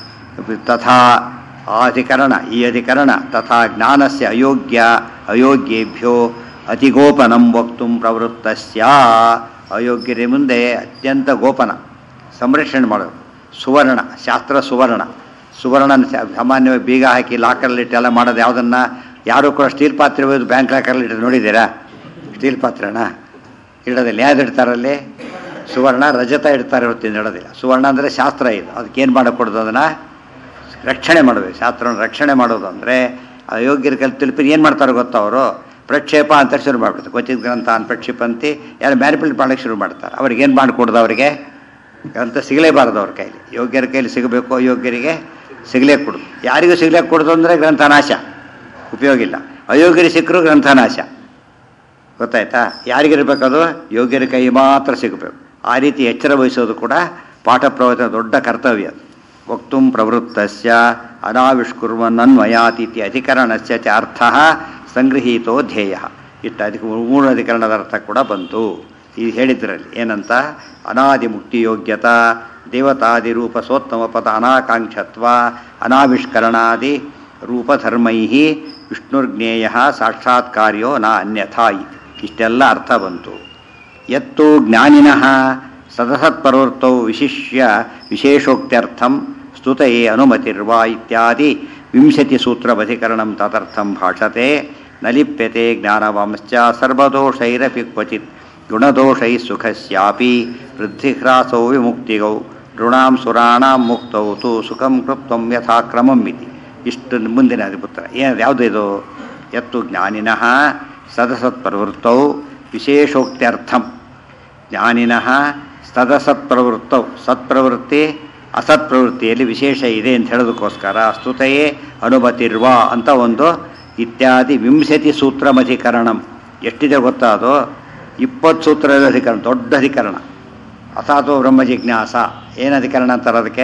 ತಥಾ ಆ ಅಧಿಕರಣ ಈ ಅಧಿಕರಣ ತಥಾ ಜ್ಞಾನಸ್ಯ ಅಯೋಗ್ಯ ಅಯೋಗ್ಯೇಭ್ಯೋ ಅತಿಗೋಪನಂ ವಕ್ತು ಪ್ರವೃತ್ತಸ್ಯ ಅಯೋಗ್ಯರ ಮುಂದೆ ಅತ್ಯಂತ ಗೋಪನ ಸಂರಕ್ಷಣೆ ಮಾಡೋದು ಸುವರ್ಣ ಶಾಸ್ತ್ರ ಸುವರ್ಣ ಸುವರ್ಣ ಸಾಮಾನ್ಯವಾಗಿ ಬೀಗ ಹಾಕಿ ಲಾಕರಲ್ಲಿಟ್ಟೆಲ್ಲ ಮಾಡೋದು ಯಾವುದನ್ನು ಯಾರೂ ಕೂಡ ಸ್ಟೀಲ್ ಪಾತ್ರೆ ಒಯ್ದು ಬ್ಯಾಂಕ್ ಲಾಕರಲ್ಲಿ ಇಟ್ಟು ನೋಡಿದ್ದೀರಾ ಸ್ಟೀಲ್ ಪಾತ್ರೆನ ಇಡೋದಿಲ್ಲ ಯಾವ್ದು ಇಡ್ತಾರಲ್ಲಿ ಸುವರ್ಣ ರಜತ ಇಡ್ತಾರೆ ಹೊತ್ತಿಂದ ಇಡೋದಿಲ್ಲ ಸುವರ್ಣ ಅಂದರೆ ಶಾಸ್ತ್ರ ಇದು ಅದಕ್ಕೇನು ಮಾಡಕೊಡೋದು ಅದನ್ನು ರಕ್ಷಣೆ ಮಾಡಬೇಕು ಶಾಸ್ತ್ರವನ್ನು ರಕ್ಷಣೆ ಮಾಡೋದು ಅಂದರೆ ಅಯೋಗ್ಯರ ಕಲ್ ತಿಳ್ಪಿ ಏನು ಮಾಡ್ತಾರೆ ಗೊತ್ತಾ ಅವರು ಪ್ರಕ್ಷೇಪ ಅಂತ ಶುರು ಮಾಡ್ಬಿಡ್ತಾರೆ ಕ್ವಚಿತ್ ಗ್ರಂಥ ಅಂತ ಪ್ರಕ್ಷೇಪಂತಿ ಯಾರು ಮ್ಯಾನಿಪುಲೇಟ್ ಮಾಡೋಕ್ಕೆ ಶುರು ಮಾಡ್ತಾರೆ ಅವ್ರಿಗೆ ಏನು ಮಾಡಿಕೊಡ್ದು ಅವರಿಗೆ ಗ್ರಂಥ ಸಿಗಲೇಬಾರದು ಅವ್ರ ಕೈಲಿ ಯೋಗ್ಯರ ಕೈಲಿ ಸಿಗಬೇಕು ಅಯೋಗ್ಯರಿಗೆ ಸಿಗಲೇ ಕೊಡೋದು ಯಾರಿಗೂ ಸಿಗಲೇ ಕೊಡೋದು ಅಂದರೆ ಗ್ರಂಥನಾಶ ಉಪಯೋಗ ಇಲ್ಲ ಅಯೋಗ್ಯರಿಗೆ ಸಿಕ್ಕರು ಗ್ರಂಥನಾಶ ಗೊತ್ತಾಯ್ತಾ ಯಾರಿಗಿರ್ಬೇಕದು ಯೋಗ್ಯರ ಕೈ ಮಾತ್ರ ಸಿಗಬೇಕು ಆ ರೀತಿ ಎಚ್ಚರ ವಹಿಸೋದು ಕೂಡ ಪಾಠ ಪ್ರವಚನ ದೊಡ್ಡ ಕರ್ತವ್ಯ ಅದು ವಕ್ತು ಪ್ರವೃತ್ತಸ್ಯ ಅನಾವಿಷ್ಕುರ್ವನ್ನನ್ವಯಾತೀತಿ ಅಧಿಕರಣಸ್ಯ ಚ ಅರ್ಥ ಸಂಗೃಹೀತೋ ಧ್ಯೇಯ ಇಟ್ಟು ಅದಕ್ಕೆ ಮೂರು ಅಧಿಕರಣದ ಅರ್ಥ ಕೂಡ ಬಂತು ಈ ಹೇಳಿದ್ರಲ್ಲಿ ಏನಂತ ಅನಾದಿ ಮುಕ್ತಿಯೋಗ್ಯತ ದೇವತಾದಿ ರೂಪ ಸೋತ್ತಮ ಪದ ಅನಾಕಾಂಕ್ಷತ್ವ ಅನಾವಿಷ್ಕರಣಾದಿ ರೂಪಧರ್ಮೈ ವಿಷ್ಣುರ್ಜ್ಞೇಯ ಸಾಕ್ಷಾತ್ಕಾರ್ಯೋ ನ ಅನ್ಯಥಾ ಇತಿ ಇಷ್ಟೆಲ್ಲ ಅರ್ಥ ಬಂತು ಯತ್ತು ಜ್ಞಾನಿನಃ ಸದಸತ್ಪರವೃತ್ತೌ ವಿಶಿಷ್ಯ ವಿಶೇಷೋಕ್ತ್ಯರ್ಥಂ ಸ್ತುತಯೇ ಅನುಮತಿರ್ವಾ ಇತ್ಯಾದಿ ವಿಂಶತಿ ಸೂತ್ರವಧಿಕರಣಂ ತದರ್ಥಂ ಭಾಷತೆ ನ ಲಿಪ್ಯತೆ ಜ್ಞಾನವಾಂಶ್ಚ ಸರ್ವದೋಷೈರಪಿ ಕ್ವಚಿತ್ ಗುಣದೋಷೈ ಸುಖಸ್ಯಾಪಿ ವೃದ್ಧಿಹ್ರಾಸೌ ವಿಮುಕ್ತಿಗೌ ಋಣಾಂ ಸುರಾಣಾಂ ಮುಕ್ತೌ ತು ಸುಖಂ ಕೃಪ್ತಂ ಯಥಾಕ್ರಮಂ ಇತಿ ಇಷ್ಟು ಮುಂದಿನ ಪುತ್ರ ಏನು ಯಾವುದು ಇದು ಎತ್ತು ಜ್ಞಾನಿನಃ ಸದಸತ್ಪ್ರವೃತ್ತೌ ವಿಶೇಷೋಕ್ತ್ಯರ್ಥಂ ಜ್ಞಾನಿನಃ ಸದಸತ್ಪ್ರವೃತ್ತೌ ಸತ್ಪ್ರವೃತ್ತಿ ಅಸತ್ಪ್ರವೃತ್ತಿಯಲ್ಲಿ ವಿಶೇಷ ಇದೆ ಅಂತ ಹೇಳೋದಕ್ಕೋಸ್ಕರ ಸ್ತುತೆಯೇ ಅನುಮತಿರ್ವ ಅಂತ ಒಂದು ಇತ್ಯಾದಿ ವಿಂಶತಿ ಸೂತ್ರಮಧಿಕರಣಂ ಎಷ್ಟಿದೆ ಗೊತ್ತಾ ಅದು ಇಪ್ಪತ್ತು ಸೂತ್ರದ ಅಧಿಕರಣ ದೊಡ್ಡ ಅಧಿಕರಣ ಅಥಾತೋ ಬ್ರಹ್ಮ ಜಿಜ್ಞಾಸ ಏನು ಅಧಿಕರಣ ಅಂತಾರೆ ಅದಕ್ಕೆ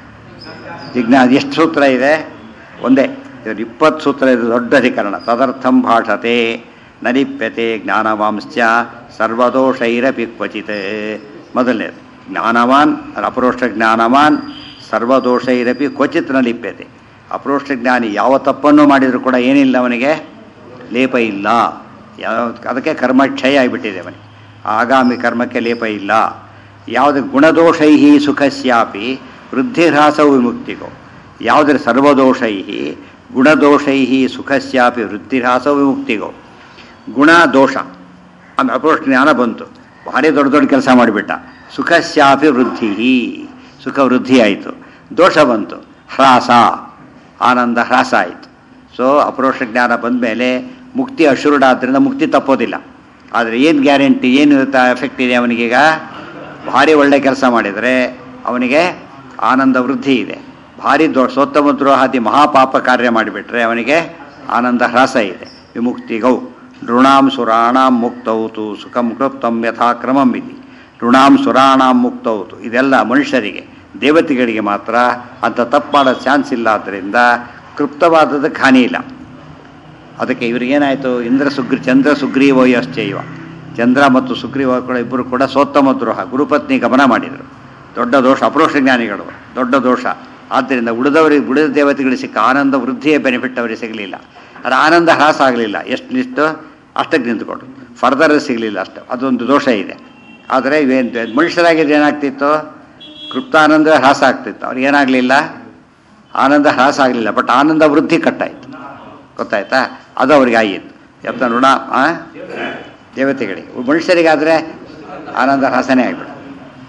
ಜಿಜ್ಞಾಸ ಎಷ್ಟು ಸೂತ್ರ ಇದೆ ಒಂದೇ ಇದು ಇಪ್ಪತ್ತು ಸೂತ್ರ ಇದು ದೊಡ್ಡ ಅಧಿಕರಣ ತದರ್ಥಂ ಭಾಷತೆ ನಲಿಪ್ಯತೆ ಜ್ಞಾನವಾಂಶ್ಚ ಸರ್ವದೋಷೈರಪಿ ಕ್ವಚಿತ್ ಮೊದಲನೇದು ಜ್ಞಾನವಾನ್ ಅಪರೋಷ್ಟ ಜ್ಞಾನವಾನ್ ಸರ್ವದೋಷೈರಪಿ ಕ್ವಚಿತ್ ನ ಲಿಪ್ಯತೆ ಅಪರೋಷ್ಟ ಜ್ಞಾನಿ ಯಾವ ತಪ್ಪನ್ನು ಮಾಡಿದರೂ ಕೂಡ ಏನಿಲ್ಲ ಅವನಿಗೆ ಲೇಪ ಇಲ್ಲ ಯಾವ ಅದಕ್ಕೆ ಕರ್ಮಕ್ಷಯ ಆಗಿಬಿಟ್ಟಿದೆ ಅವನಿಗೆ ಆಗಾಮಿ ಕರ್ಮಕ್ಕೆ ಲೇಪ ಇಲ್ಲ ಯಾವುದು ಗುಣದೋಷೈ ಸುಖಸ್ಯಾಪಿ ವೃದ್ಧಿಹ್ರಾಸವು ವಿಮುಕ್ತಿಗೋ ಯಾವುದ್ರ ಸರ್ವದೋಷೈ ಗುಣದೋಷೈ ಸುಖಸ್ಯಾಪಿ ವೃದ್ಧಿಹ್ರಾಸವು ವಿಮುಕ್ತಿಗೋ ಗುಣ ದೋಷ ಆಮೇಲೆ ಅಪರೋಷ್ಟ ಜ್ಞಾನ ಬಂತು ಭಾರಿ ದೊಡ್ಡ ದೊಡ್ಡ ಕೆಲಸ ಮಾಡಿಬಿಟ್ಟ ಸುಖಸ್ಯಾಪಿ ವೃದ್ಧಿ ಸುಖ ವೃದ್ಧಿ ಆಯಿತು ದೋಷ ಬಂತು ಹ್ರಾಸ ಆನಂದ ಹ್ರಾಸ ಆಯಿತು ಸೊ ಅಪರೋಕ್ಷ ಜ್ಞಾನ ಬಂದ ಮೇಲೆ ಮುಕ್ತಿ ಅಶುರುಡ ಆದ್ದರಿಂದ ಮುಕ್ತಿ ತಪ್ಪೋದಿಲ್ಲ ಆದರೆ ಏನು ಗ್ಯಾರಂಟಿ ಏನು ಎಫೆಕ್ಟ್ ಇದೆ ಅವನಿಗೀಗ ಭಾರಿ ಒಳ್ಳೆ ಕೆಲಸ ಮಾಡಿದರೆ ಅವನಿಗೆ ಆನಂದ ವೃದ್ಧಿ ಇದೆ ಭಾರಿ ದೊ ಸೋತ್ತಮ ದ್ರೋಹಾದಿ ಮಹಾಪಾಪ ಕಾರ್ಯ ಮಾಡಿಬಿಟ್ರೆ ಅವನಿಗೆ ಆನಂದ ಹ್ರಾಸ ಇದೆ ವಿಮುಕ್ತಿಗೌ ಋಣಾಂ ಸುರಾಣಾಂ ಮುಕ್ತೌತು ಸುಖಂ ಕೃಪ್ತಂ ಯಥಾಕ್ರಮಂ ಇತಿ ಋಣಾಂ ಸುರಾಣಾಂ ಮುಕ್ತೌತು ಇದೆಲ್ಲ ಮನುಷ್ಯರಿಗೆ ದೇವತೆಗಳಿಗೆ ಮಾತ್ರ ಅಂತ ತಪ್ಪು ಮಾಡೋ ಚಾನ್ಸ್ ಇಲ್ಲ ಆದ್ದರಿಂದ ಕೃಪ್ತವಾದದಕ್ಕೆ ಹಾನಿ ಇಲ್ಲ ಅದಕ್ಕೆ ಇವ್ರಿಗೇನಾಯಿತು ಇಂದ್ರ ಸುಗ್ರಿ ಚಂದ್ರ ಸುಗ್ರೀವೋ ಯಶ್ಚೈವ ಚಂದ್ರ ಮತ್ತು ಸುಗ್ರೀವ ಕೂಡ ಇಬ್ಬರು ಕೂಡ ಸೋತ್ತಮ ದ್ರೋಹ ಗುರುಪತ್ನಿ ಗಮನ ಮಾಡಿದರು ದೊಡ್ಡ ದೋಷ ಅಪರೋಕ್ಷ ಜ್ಞಾನಿಗಳು ದೊಡ್ಡ ದೋಷ ಆದ್ದರಿಂದ ಉಳಿದವರಿಗೆ ಉಳಿದ ದೇವತೆಗಳಿಗೆ ಸಿಕ್ಕ ಆನಂದ ವೃದ್ಧಿಯ ಬೆನಿಫಿಟ್ ಅವರಿಗೆ ಸಿಗಲಿಲ್ಲ ಅದು ಆನಂದ ಹ್ರಾಸ ಆಗಲಿಲ್ಲ ಎಷ್ಟು ನಿಷ್ಟು ಅಷ್ಟಕ್ಕೆ ನಿಂತ್ಕೊಂಡು ಫರ್ದರ್ ಸಿಗಲಿಲ್ಲ ಅಷ್ಟು ಅದೊಂದು ದೋಷ ಇದೆ ಆದರೆ ಇವೇನು ಮನುಷ್ಯರಾಗಿದ್ದು ಏನಾಗ್ತಿತ್ತು ಕೃಪ್ತಾನಂದ ಹ್ರಾಸ ಆಗ್ತಿತ್ತು ಅವ್ರಿಗೆ ಏನಾಗಲಿಲ್ಲ ಆನಂದ ಹ್ರಾಸ ಆಗಲಿಲ್ಲ ಬಟ್ ಆನಂದ ವೃದ್ಧಿ ಕಟ್ಟಾಯಿತು ಗೊತ್ತಾಯ್ತಾ ಅದು ಅವ್ರಿಗೆ ಆಯಿತು ಯತ್ನ ಋಣ ದೇವತೆಗಳಿಗೆ ಮನುಷ್ಯರಿಗಾದರೆ ಆನಂದ ಹ್ರಾಸನೇ ಆಗಿಬಿಡ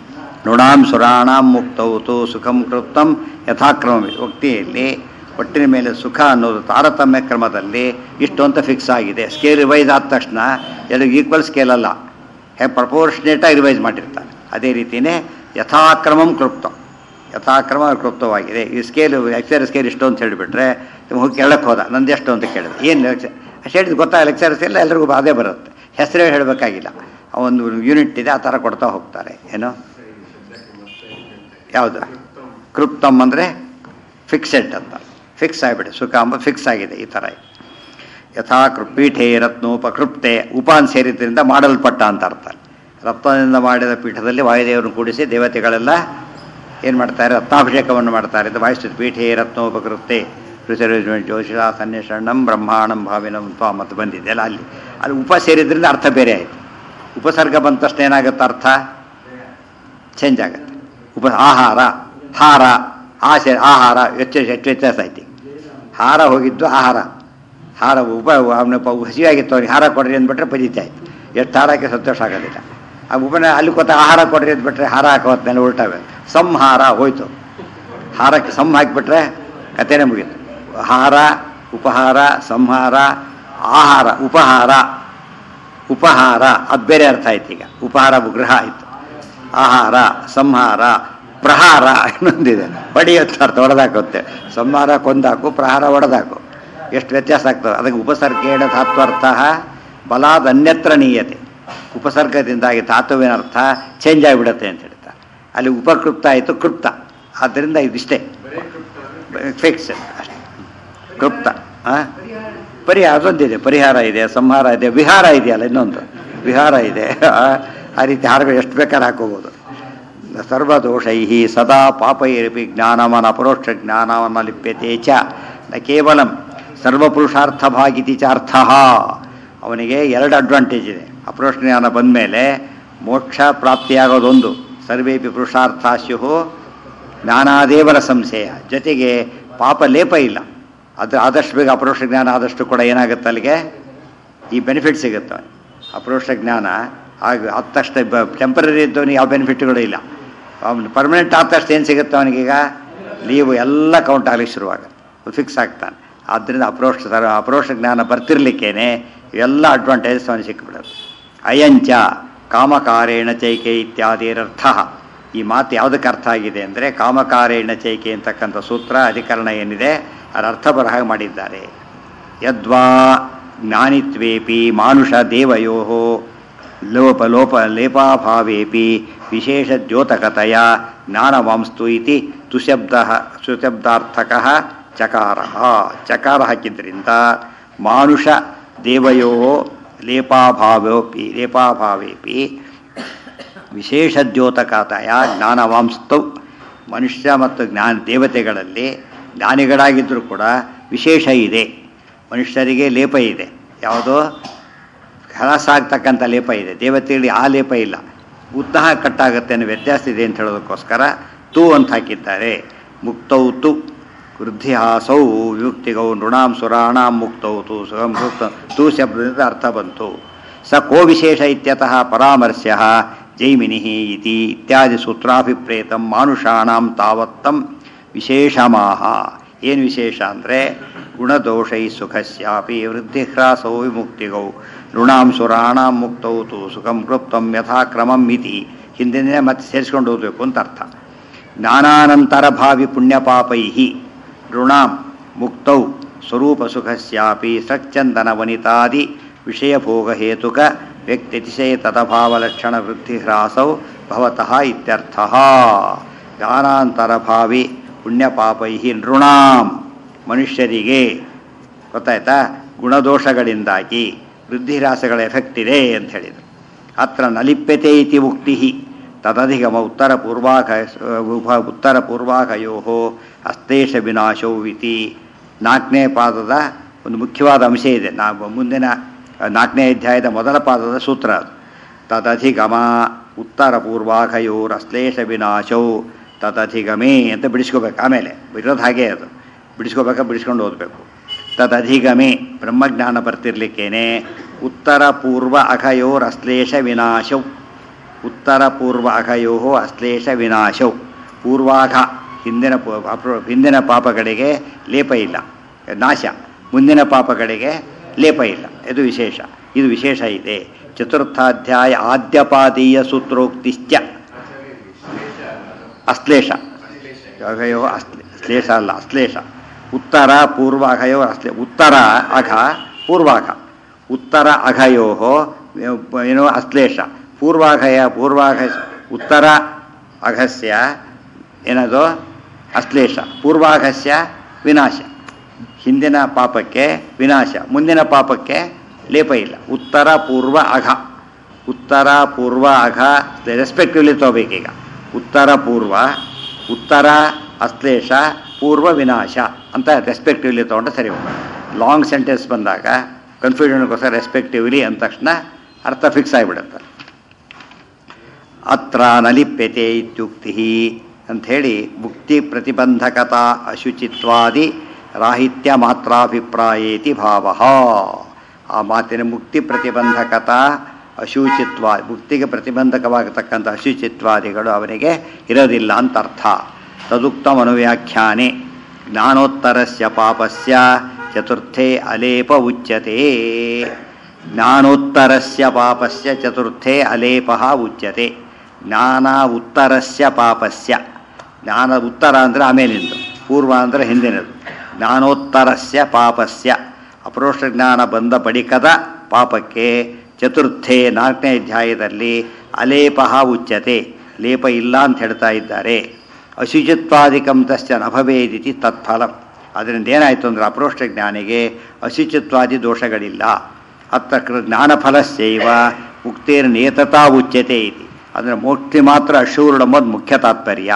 ನೃಣಾಂ ಸುರಾಣಾಂ ಮುಕ್ತೌತು ಸುಖಂ ಕೃಪ್ತಂ ಯಥಾಕ್ರಮ ವ್ಯಕ್ತಿಯಲ್ಲಿ ಒಟ್ಟಿನ ಮೇಲೆ ಸುಖ ಅನ್ನೋದು ತಾರತಮ್ಯ ಕ್ರಮದಲ್ಲಿ ಇಷ್ಟು ಅಂತ ಫಿಕ್ಸ್ ಆಗಿದೆ ಸ್ಕೇಲ್ ರಿವೈಸ್ ಆದ ತಕ್ಷಣ ಎಲ್ಲರಿಗೂ ಈಕ್ವಲ್ ಸ್ಕೇಲ್ ಅಲ್ಲ ಹೇ ಪ್ರಪೋರ್ಷನೇಟಾಗಿ ರಿವೈಸ್ ಮಾಡಿರ್ತಾರೆ ಅದೇ ರೀತಿಯೇ ಯಥಾಕ್ರಮಂ ಕ್ಲುಪ್ತಂ ಯಥಾಕ್ರಮ ಕ್ಲುಪ್ತವಾಗಿದೆ ಈ ಸ್ಕೇಲ್ ಎಕ್ಸರ್ ಸ್ಕೇಲ್ ಇಷ್ಟು ಅಂತ ಹೇಳಿಬಿಟ್ರೆ ಹೋಗಿ ಕೇಳಕ್ಕೆ ಹೋದ ನಂದು ಎಷ್ಟು ಅಂತ ಕೇಳಿದೆ ಏನು ಅಷ್ಟು ಹೇಳಿದ್ದು ಗೊತ್ತಾಗಲ್ಲ ಎಕ್ಸರ್ ಸ್ಕೇಲ್ ಎಲ್ರಿಗೂ ಅದೇ ಬರುತ್ತೆ ಹೆಸರೇ ಹೇಳಬೇಕಾಗಿಲ್ಲ ಆ ಒಂದು ಯೂನಿಟ್ ಇದೆ ಆ ಥರ ಕೊಡ್ತಾ ಹೋಗ್ತಾರೆ ಏನು ಯಾವುದು ಕೃಪ್ತಮ್ ಅಂದರೆ ಫಿಕ್ಸೆಡ್ ಅಂತ ಫಿಕ್ಸ್ ಆಗಿಬಿಡಿ ಸುಖ ಅಂಬ ಫಿಕ್ಸ್ ಆಗಿದೆ ಈ ಥರ ಯಥಾ ಪೀಠೆ ರತ್ನೋಪಕೃಪ್ತೆ ಉಪಾನ್ ಸೇರಿದ್ರಿಂದ ಮಾಡಲ್ಪಟ್ಟ ಅಂತ ಅರ್ಥ ರತ್ನದಿಂದ ಮಾಡಿದ ಪೀಠದಲ್ಲಿ ವಾಯುದೇವರನ್ನು ಕೂಡಿಸಿ ದೇವತೆಗಳೆಲ್ಲ ಏನು ಮಾಡ್ತಾರೆ ರತ್ನಾಭಿಷೇಕವನ್ನು ಮಾಡ್ತಾರೆ ಇದು ವಾಯುಸ್ಥಿತಿ ಪೀಠೆ ರತ್ನೋಪಕೃಪ್ತೆ ಜೋಶಿಷ ಸನ್ನಿಷಣ್ಣಂ ಬ್ರಹ್ಮಾಣಂ ಭಾವಿನಂ ತ್ವ ಮತ್ತು ಬಂದಿದೆ ಅಲ್ಲ ಅಲ್ಲಿ ಅಲ್ಲಿ ಉಪ ಸೇರಿದ್ರಿಂದ ಅರ್ಥ ಬೇರೆ ಆಯಿತು ಉಪಸರ್ಗ ಬಂದ ತಕ್ಷಣ ಏನಾಗುತ್ತೆ ಅರ್ಥ ಚೇಂಜ್ ಆಗುತ್ತೆ ಉಪ ಆಹಾರ ಹಾರ ಆ ಸೇ ಆಹಾರ ಹೆಚ್ಚು ಹೆಚ್ಚು ವ್ಯತ್ಯಾಸ ಐತಿ ಹಾರ ಹೋಗಿದ್ದು ಆಹಾರ ಹಾರ ಉಪ ಅವನ ಹಸಿವಾಗಿತ್ತು ಅವ್ನಿಗೆ ಹಾರ ಕೊಡ್ರಿ ಅಂದ್ಬಿಟ್ರೆ ಪಜಿತ ಆಯ್ತು ಎಷ್ಟು ಹಾರಕ್ಕೆ ಸಂತೋಷ ಆಗೋದಿಲ್ಲ ಆ ಉಪನ ಅಲ್ಲಿ ಕೊತ್ತ ಆಹಾರ ಕೊಡ್ರಿ ಅಂದ್ಬಿಟ್ರೆ ಹಾರ ಹಾಕೋತ್ಮೇಲೆ ಉಲ್ಟಾವೆ ಸಂಹಾರ ಹೋಯ್ತು ಹಾರಕ್ಕೆ ಸಮ್ ಹಾಕಿಬಿಟ್ರೆ ಕಥೆನೇ ಮುಗೀತು ಆಹಾರ ಉಪಹಾರ ಸಂಹಾರ ಆಹಾರ ಉಪಹಾರ ಉಪಹಾರ ಅದು ಬೇರೆ ಅರ್ಥ ಆಯ್ತು ಈಗ ಉಪಹಾರ ಗೃಹ ಆಯಿತು ಆಹಾರ ಸಂಹಾರ ಪ್ರಹಾರ ಇನ್ನೊಂದಿದೆ ಹೊಡೆಯುತ್ತೆ ಅರ್ಥ ಹೊಡೆದಾಕುತ್ತೆ ಸಂಹಾರ ಕೊಂದಾಕು ಪ್ರಹಾರ ಹೊಡೆದಾಕು ಎಷ್ಟು ವ್ಯತ್ಯಾಸ ಆಗ್ತದೆ ಅದಕ್ಕೆ ಉಪಸರ್ಗೇಣ ಧಾತ್ವರ್ಥ ಬಲಾದ ಅನ್ಯತ್ರ ನೀಯತೆ ಉಪಸರ್ಗದಿಂದಾಗಿ ಧಾತುವಿನ ಅರ್ಥ ಚೇಂಜ್ ಆಗಿಬಿಡುತ್ತೆ ಅಂತ ಹೇಳ್ತಾರೆ ಅಲ್ಲಿ ಉಪಕೃಪ್ತ ಆಯಿತು ಕೃಪ್ತ ಆದ್ದರಿಂದ ಇದಿಷ್ಟೇ ಫಿಕ್ಸ್ ಅಷ್ಟೇ ಕೃಪ್ತ ಹಾಂ ಪರಿಹಾರ ಅದೊಂದಿದೆ ಪರಿಹಾರ ಇದೆ ಸಂಹಾರ ಇದೆ ವಿಹಾರ ಇದೆಯಲ್ಲ ಇನ್ನೊಂದು ವಿಹಾರ ಇದೆ ಆ ರೀತಿ ಹಾರಗಳು ಎಷ್ಟು ಬೇಕಾದ್ರೆ ಹಾಕೋಬೋದು ಸರ್ವದೋಷೈ ಸದಾ ಪಾಪೈರಪಿ ಜ್ಞಾನವನ ಅಪರೋಕ್ಷ ಜ್ಞಾನವನ್ನ ಲಿಪ್ಯತೆ ಚ ನ ಕೇವಲಂ ಸರ್ವಪುರುಷಾರ್ಥ ಭಾಗಿತಿ ಚ ಅರ್ಥ ಅವನಿಗೆ ಎರಡು ಅಡ್ವಾಂಟೇಜ್ ಇದೆ ಅಪರೋಕ್ಷ ಜ್ಞಾನ ಬಂದಮೇಲೆ ಮೋಕ್ಷ ಪ್ರಾಪ್ತಿಯಾಗೋದೊಂದು ಸರ್ವೇಪಿ ಪುರುಷಾರ್ಥ ಸ್ಯು ಜ್ಞಾನಾದೇವರ ಸಂಶಯ ಜೊತೆಗೆ ಪಾಪ ಲೇಪ ಇಲ್ಲ ಅದು ಆದಷ್ಟು ಬೇಗ ಅಪರೋಕ್ಷ ಜ್ಞಾನ ಆದಷ್ಟು ಕೂಡ ಏನಾಗುತ್ತೆ ಅಲ್ಲಿಗೆ ಈ ಬೆನಿಫಿಟ್ ಸಿಗುತ್ತೆ ಅಪರೋಕ್ಷ ಜ್ಞಾನ ಆಗ ಆದ ತಕ್ಷಣ ಟೆಂಪರರಿ ಇದ್ದವನಿಗೆ ಯಾವ ಬೆನಿಫಿಟ್ಗಳು ಇಲ್ಲ ಅವನು ಪರ್ಮನೆಂಟ್ ಆದ ತಕ್ಷಣ ಏನು ಸಿಗುತ್ತೆ ಅವನಿಗೀಗ ಲೀವು ಎಲ್ಲ ಕೌಂಟ್ ಆಗಲಿಕ್ಕೆ ಶುರುವಾಗುತ್ತೆ ಫಿಕ್ಸ್ ಆಗ್ತಾನೆ ಆದ್ದರಿಂದ ಅಪರೋಕ್ಷ ಸರ್ ಅಪರೋಕ್ಷ ಜ್ಞಾನ ಬರ್ತಿರ್ಲಿಕ್ಕೇನೆ ಎಲ್ಲ ಅಡ್ವಾಂಟೇಜಸ್ ಅವನಿಗೆ ಸಿಕ್ಕಿಬಿಡೋದು ಅಯಂಚ ಕಾಮಕಾರೇಣ ಚೈಕೆ ಇತ್ಯಾದಿರರ್ಥ ಈ ಮಾತು ಯಾವುದಕ್ಕೆ ಅರ್ಥ ಆಗಿದೆ ಅಂದರೆ ಕಾಮಕಾರೇಣ ಚೈಕೆ ಅಂತಕ್ಕಂಥ ಸೂತ್ರ ಅಧಿಕರಣ ಏನಿದೆ ಅದರ ಅರ್ಥ ಬರಹ ಮಾಡಿದ್ದಾರೆ ಯದ್ವಾ ಜ್ಞಾನಿತ್ವೇಪಿ ಮಾನುಷ ದೇವಯೋ ಲೋಪ ಲೋಪ ಲೇಪಾಭಾವೇಪಿ ವಿಶೇಷ ದ್ಯೋತಕತೆಯ ಜ್ಞಾನವಾಂಸ್ತು ಇತಿ ತುಶಬ್ದ ಸುಶಬ್ದಾರ್ಥಕ ಚಕಾರ ಚಕಾರ ಹಾಕಿದ್ರಿಂದ ಮಾನುಷ ದೇವಯೋ ಲೇಪಾಭಾವೋಪಿ ಲೇಪಾಭಾವೇಪಿ ವಿಶೇಷ ದ್ಯೋತಕತೆಯ ಜ್ಞಾನವಾಂಸ್ತೌ ಮನುಷ್ಯ ಮತ್ತು ಜ್ಞಾನ ದೇವತೆಗಳಲ್ಲಿ ಜ್ಞಾನಿಗಳಾಗಿದ್ದರೂ ಕೂಡ ವಿಶೇಷ ಇದೆ ಮನುಷ್ಯರಿಗೆ ಲೇಪ ಇದೆ ಯಾವುದೋ ಹಳಸಾಗ್ತಕ್ಕಂಥ ಲೇಪ ಇದೆ ದೇವತೆಗಳಿಗೆ ಆ ಲೇಪ ಇಲ್ಲ ಉತ್ಸಾಹ ಕಟ್ಟಾಗುತ್ತೆ ಅನ್ನೋ ವ್ಯತ್ಯಾಸ ಇದೆ ಅಂತ ಹೇಳೋದಕ್ಕೋಸ್ಕರ ತು ಅಂತ ಹಾಕಿದ್ದಾರೆ ಮುಕ್ತೌ ತು ವೃದ್ಧಿಹಾಸೌ ವಿಯುಕ್ತಿಗೌ ನೃಣಾಂ ಸುರಾಣಾಂ ಮುಕ್ತೌ ತು ಸುಖಂ ಮುಕ್ತ ತು ಶಬ್ದದಿಂದ ಅರ್ಥ ಬಂತು ಸ ಕೋ ವಿಶೇಷ ಇತ್ಯತಃ ಪರಾಮರ್ಶ್ಯ ಜೈಮಿನಿ ಇತಿ ಇತ್ಯಾದಿ ಸೂತ್ರಾಭಿಪ್ರೇತಂ ಮಾನುಷಾಣಾಂ ತಾವತ್ತಂ ವಿಶೇಷಮಾಹ ಏನು ವಿಶೇಷ ಅಂದರೆ ಗುಣದೋಷೈ ಸುಖಸ್ಯಾಪಿ ವೃದ್ಧಿಹ್ರಾಸೌ ವಿಮುಕ್ತಿಗೌ ಋಣಾಂ ಸುರಾಣಾಂ ಮುಕ್ತೌ ತು ಸುಖಂ ಕೃಪ್ತಂ ಯಥಾಕ್ರಮಂ ಇತಿ ಹಿಂದಿನೇ ಮತ್ತೆ ಸೇರಿಸ್ಕೊಂಡು ಹೋಗಬೇಕು ಅಂತ ಅರ್ಥ ಜ್ಞಾನಾನಂತರ ಭಾವಿ ಪುಣ್ಯಪಾಪೈ ಋಣಾಂ ಮುಕ್ತೌ ಸ್ವರೂಪ ಸುಖಸ್ಯಾಪಿ ಸಚ್ಚಂದನ ವನಿತಾದಿ ವಿಷಯಭೋಗಹೇತುಕ ವ್ಯಕ್ತಿತಿಶಯ ತದಭಾವಲಕ್ಷಣ ವೃದ್ಧಿಹ್ರಾಸೌ ಭವತಃ ಇತ್ಯರ್ಥಃ ಜ್ಞಾನಾಂತರ ಭಾವಿ ಪುಣ್ಯಪಾಪೈ ನೃಣಾಂ ಮನುಷ್ಯರಿಗೆ ಗೊತ್ತಾಯ್ತಾ ಗುಣದೋಷಗಳಿಂದಾಗಿ ವೃದ್ಧಿರಾಸಗಳ ಎಫೆಕ್ಟ್ ಇದೆ ಅಂತ ಹೇಳಿದರು ಅತ್ರ ನಲಿಪ್ಯತೆ ಇತಿ ಉಕ್ತಿ ತದಧಿಗಮ ಉತ್ತರ ಪೂರ್ವಾಕ ಉತ್ತರ ಪೂರ್ವಾಕಯೋ ಅಸ್ತೇಶ ವಿನಾಶೌ ಇತಿ ನಾಲ್ಕನೇ ಪಾದದ ಒಂದು ಮುಖ್ಯವಾದ ಅಂಶ ಇದೆ ನಾ ಮುಂದಿನ ನಾಲ್ಕನೇ ಅಧ್ಯಾಯದ ಮೊದಲ ಪಾದದ ಸೂತ್ರ ಅದು ತದಧಿಗಮ ಉತ್ತರ ಪೂರ್ವಾಕಯೋರ್ ಅಶ್ಲೇಷ ವಿನಾಶೌ ತದಧಿಗಮೇ ಅಂತ ಬಿಡಿಸ್ಕೋಬೇಕು ಆಮೇಲೆ ಇರೋದು ಹಾಗೆ ಅದು ಬಿಡಿಸ್ಕೋಬೇಕಾ ಬಿಡಿಸ್ಕೊಂಡು ಓದಬೇಕು ತದಧಿಗಮೆ ಬ್ರಹ್ಮಜ್ಞಾನ ಬರ್ತಿರ್ಲಿಕ್ಕೇನೆ ಉತ್ತರ ಪೂರ್ವ ಅಖಯೋರ್ ಅಶ್ಲೇಷ ವಿನಾಶೌ ಉತ್ತರ ಪೂರ್ವ ಅಘಯೋ ಅಶ್ಲೇಷ ವಿನಾಶವು ಪೂರ್ವಾಘ ಹಿಂದಿನ ಪು- ಅಪ್ರ- ಹಿಂದಿನ ಪಾಪಗಳಿಗೆ ಲೇಪ ಇಲ್ಲ ನಾಶ ಮುಂದಿನ ಪಾಪಗಳಿಗೆ ಲೇಪ ಇಲ್ಲ ಇದು ವಿಶೇಷ ಇದು ವಿಶೇಷ ಇದೆ ಚತುರ್ಥಾಧ್ಯಾಯ ಆದ್ಯಪಾದೀಯ ಸೂತ್ರೋಕ್ತಿಶ್ಚ ಅಶ್ಲೇಷ ಅಘಯೋ ಅಶ್ಲೇ ಶ್ಲೇಷ ಅಲ್ಲ ಅಶ್ಲೇಷ ಉತ್ತರ ಪೂರ್ವ ಅಘಯೋ ಅಶ್ಲೇ ಉತ್ತರ ಅಘ ಪೂರ್ವಾಘ ಉತ್ತರ ಅಘಯೋ ಏನು ಅಶ್ಲೇಷ ಪೂರ್ವಾಘಯ ಪೂರ್ವಾಘ ಉತ್ತರ ಅಘಸ್ಯ ಏನದು ಅಶ್ಲೇಷ ಪೂರ್ವಾಘಸ್ಯ ವಿನಾಶ ಹಿಂದಿನ ಪಾಪಕ್ಕೆ ವಿನಾಶ ಮುಂದಿನ ಪಾಪಕ್ಕೆ ಲೇಪ ಇಲ್ಲ ಉತ್ತರ ಪೂರ್ವ ಅಘ ಉತ್ತರ ಪೂರ್ವ ಅಘ ರೆಸ್ಪೆಕ್ಟಿವ್ಲಿ ತಗೋಬೇಕೀಗ ಉತ್ತರ ಪೂರ್ವ ಉತ್ತರ ಅಶ್ಲೇಷ ಪೂರ್ವ ವಿನಾಶ ಅಂತ ರೆಸ್ಪೆಕ್ಟಿವ್ಲಿ ತೊಗೊಂಡ್ರೆ ಸರಿ ಹೋಗ ಲಾಂಗ್ ಸೆಂಟೆನ್ಸ್ ಬಂದಾಗ ಕನ್ಫ್ಯೂಷನ್ಗೋಸ್ಕರ ರೆಸ್ಪೆಕ್ಟಿವ್ಲಿ ಅಂದ ತಕ್ಷಣ ಅರ್ಥ ಫಿಕ್ಸ್ ಆಗಿಬಿಡುತ್ತೆ ಅತ್ರ ನಲಿಪ್ಯತೆ ಇತ್ಯುಕ್ತಿ ಅಂಥೇಳಿ ಮುಕ್ತಿ ಪ್ರತಿಬಂಧಕತಾ ಅಶುಚಿತ್ವಾದಿ ರಾಹಿತ್ಯ ಮಾತ್ರಾಭಿಪ್ರಾಯೇತಿ ಭಾವ ಆ ಮಾತಿನ ಮುಕ್ತಿ ಪ್ರತಿಬಂಧಕತಾ ಅಶುಚಿತ್ವ ಮುಕ್ತಿಗೆ ಪ್ರತಿಬಂಧಕವಾಗತಕ್ಕಂಥ ಅಶುಚಿತ್ವಾದಿಗಳು ಅವನಿಗೆ ಇರೋದಿಲ್ಲ ಅಂತ ಅರ್ಥ ತದುಕ್ತಂ ಅನುವ್ಯಾಖ್ಯಾನೆ ಜ್ಞಾನೋತ್ತರಸ್ಯ ಪಾಪಸ್ಯ ಚತುರ್ಥೇ ಅಲೇಪ ಉಚ್ಯತೆ ಜ್ಞಾನೋತ್ತರಸ್ಯ ಪಾಪಸ್ಯ ಚತುರ್ಥೇ ಅಲೇಪ ಉಚ್ಯತೆ ಜ್ಞಾನ ಉತ್ತರಸ್ಯ ಪಾಪಸ್ಯ ಜ್ಞಾನ ಉತ್ತರ ಅಂದರೆ ಆಮೇಲಿಂದು ಪೂರ್ವ ಅಂದರೆ ಹಿಂದಿನದು ಜ್ಞಾನೋತ್ತರಸ್ಯ ಪಾಪಸ್ಯ ಅಪರೋಕ್ಷ ಜ್ಞಾನ ಬಂದ ಬಳಿಕದ ಪಾಪಕ್ಕೆ ಚತುರ್ಥೇ ನಾಲ್ಕನೇ ಅಧ್ಯಾಯದಲ್ಲಿ ಅಲೇಪ ಉಚ್ಯತೆ ಲೇಪ ಇಲ್ಲ ಅಂತ ಹೇಳ್ತಾ ಇದ್ದಾರೆ ಅಶುಚಿತ್ವಾದಿಕಂ ತಶ್ಚ ನಭವೇದಿತಿ ತತ್ಫಲಂ ಅದರಿಂದ ಏನಾಯಿತು ಅಂದರೆ ಅಪರೋಕ್ಷ ಜ್ಞಾನಿಗೆ ಅಶುಚಿತ್ವಾದಿ ದೋಷಗಳಿಲ್ಲ ಅತ್ತ ಕೃ ಜ್ಞಾನಫಲಸ್ಯೈವ ಮುಕ್ತಿರ್ ನೇತತಾ ಉಚ್ಯತೆ ಇತಿ ಅಂದರೆ ಮುಕ್ತಿ ಮಾತ್ರ ಅಶೂರ್ಣಮದ್ ಮುಖ್ಯ ತಾತ್ಪರ್ಯ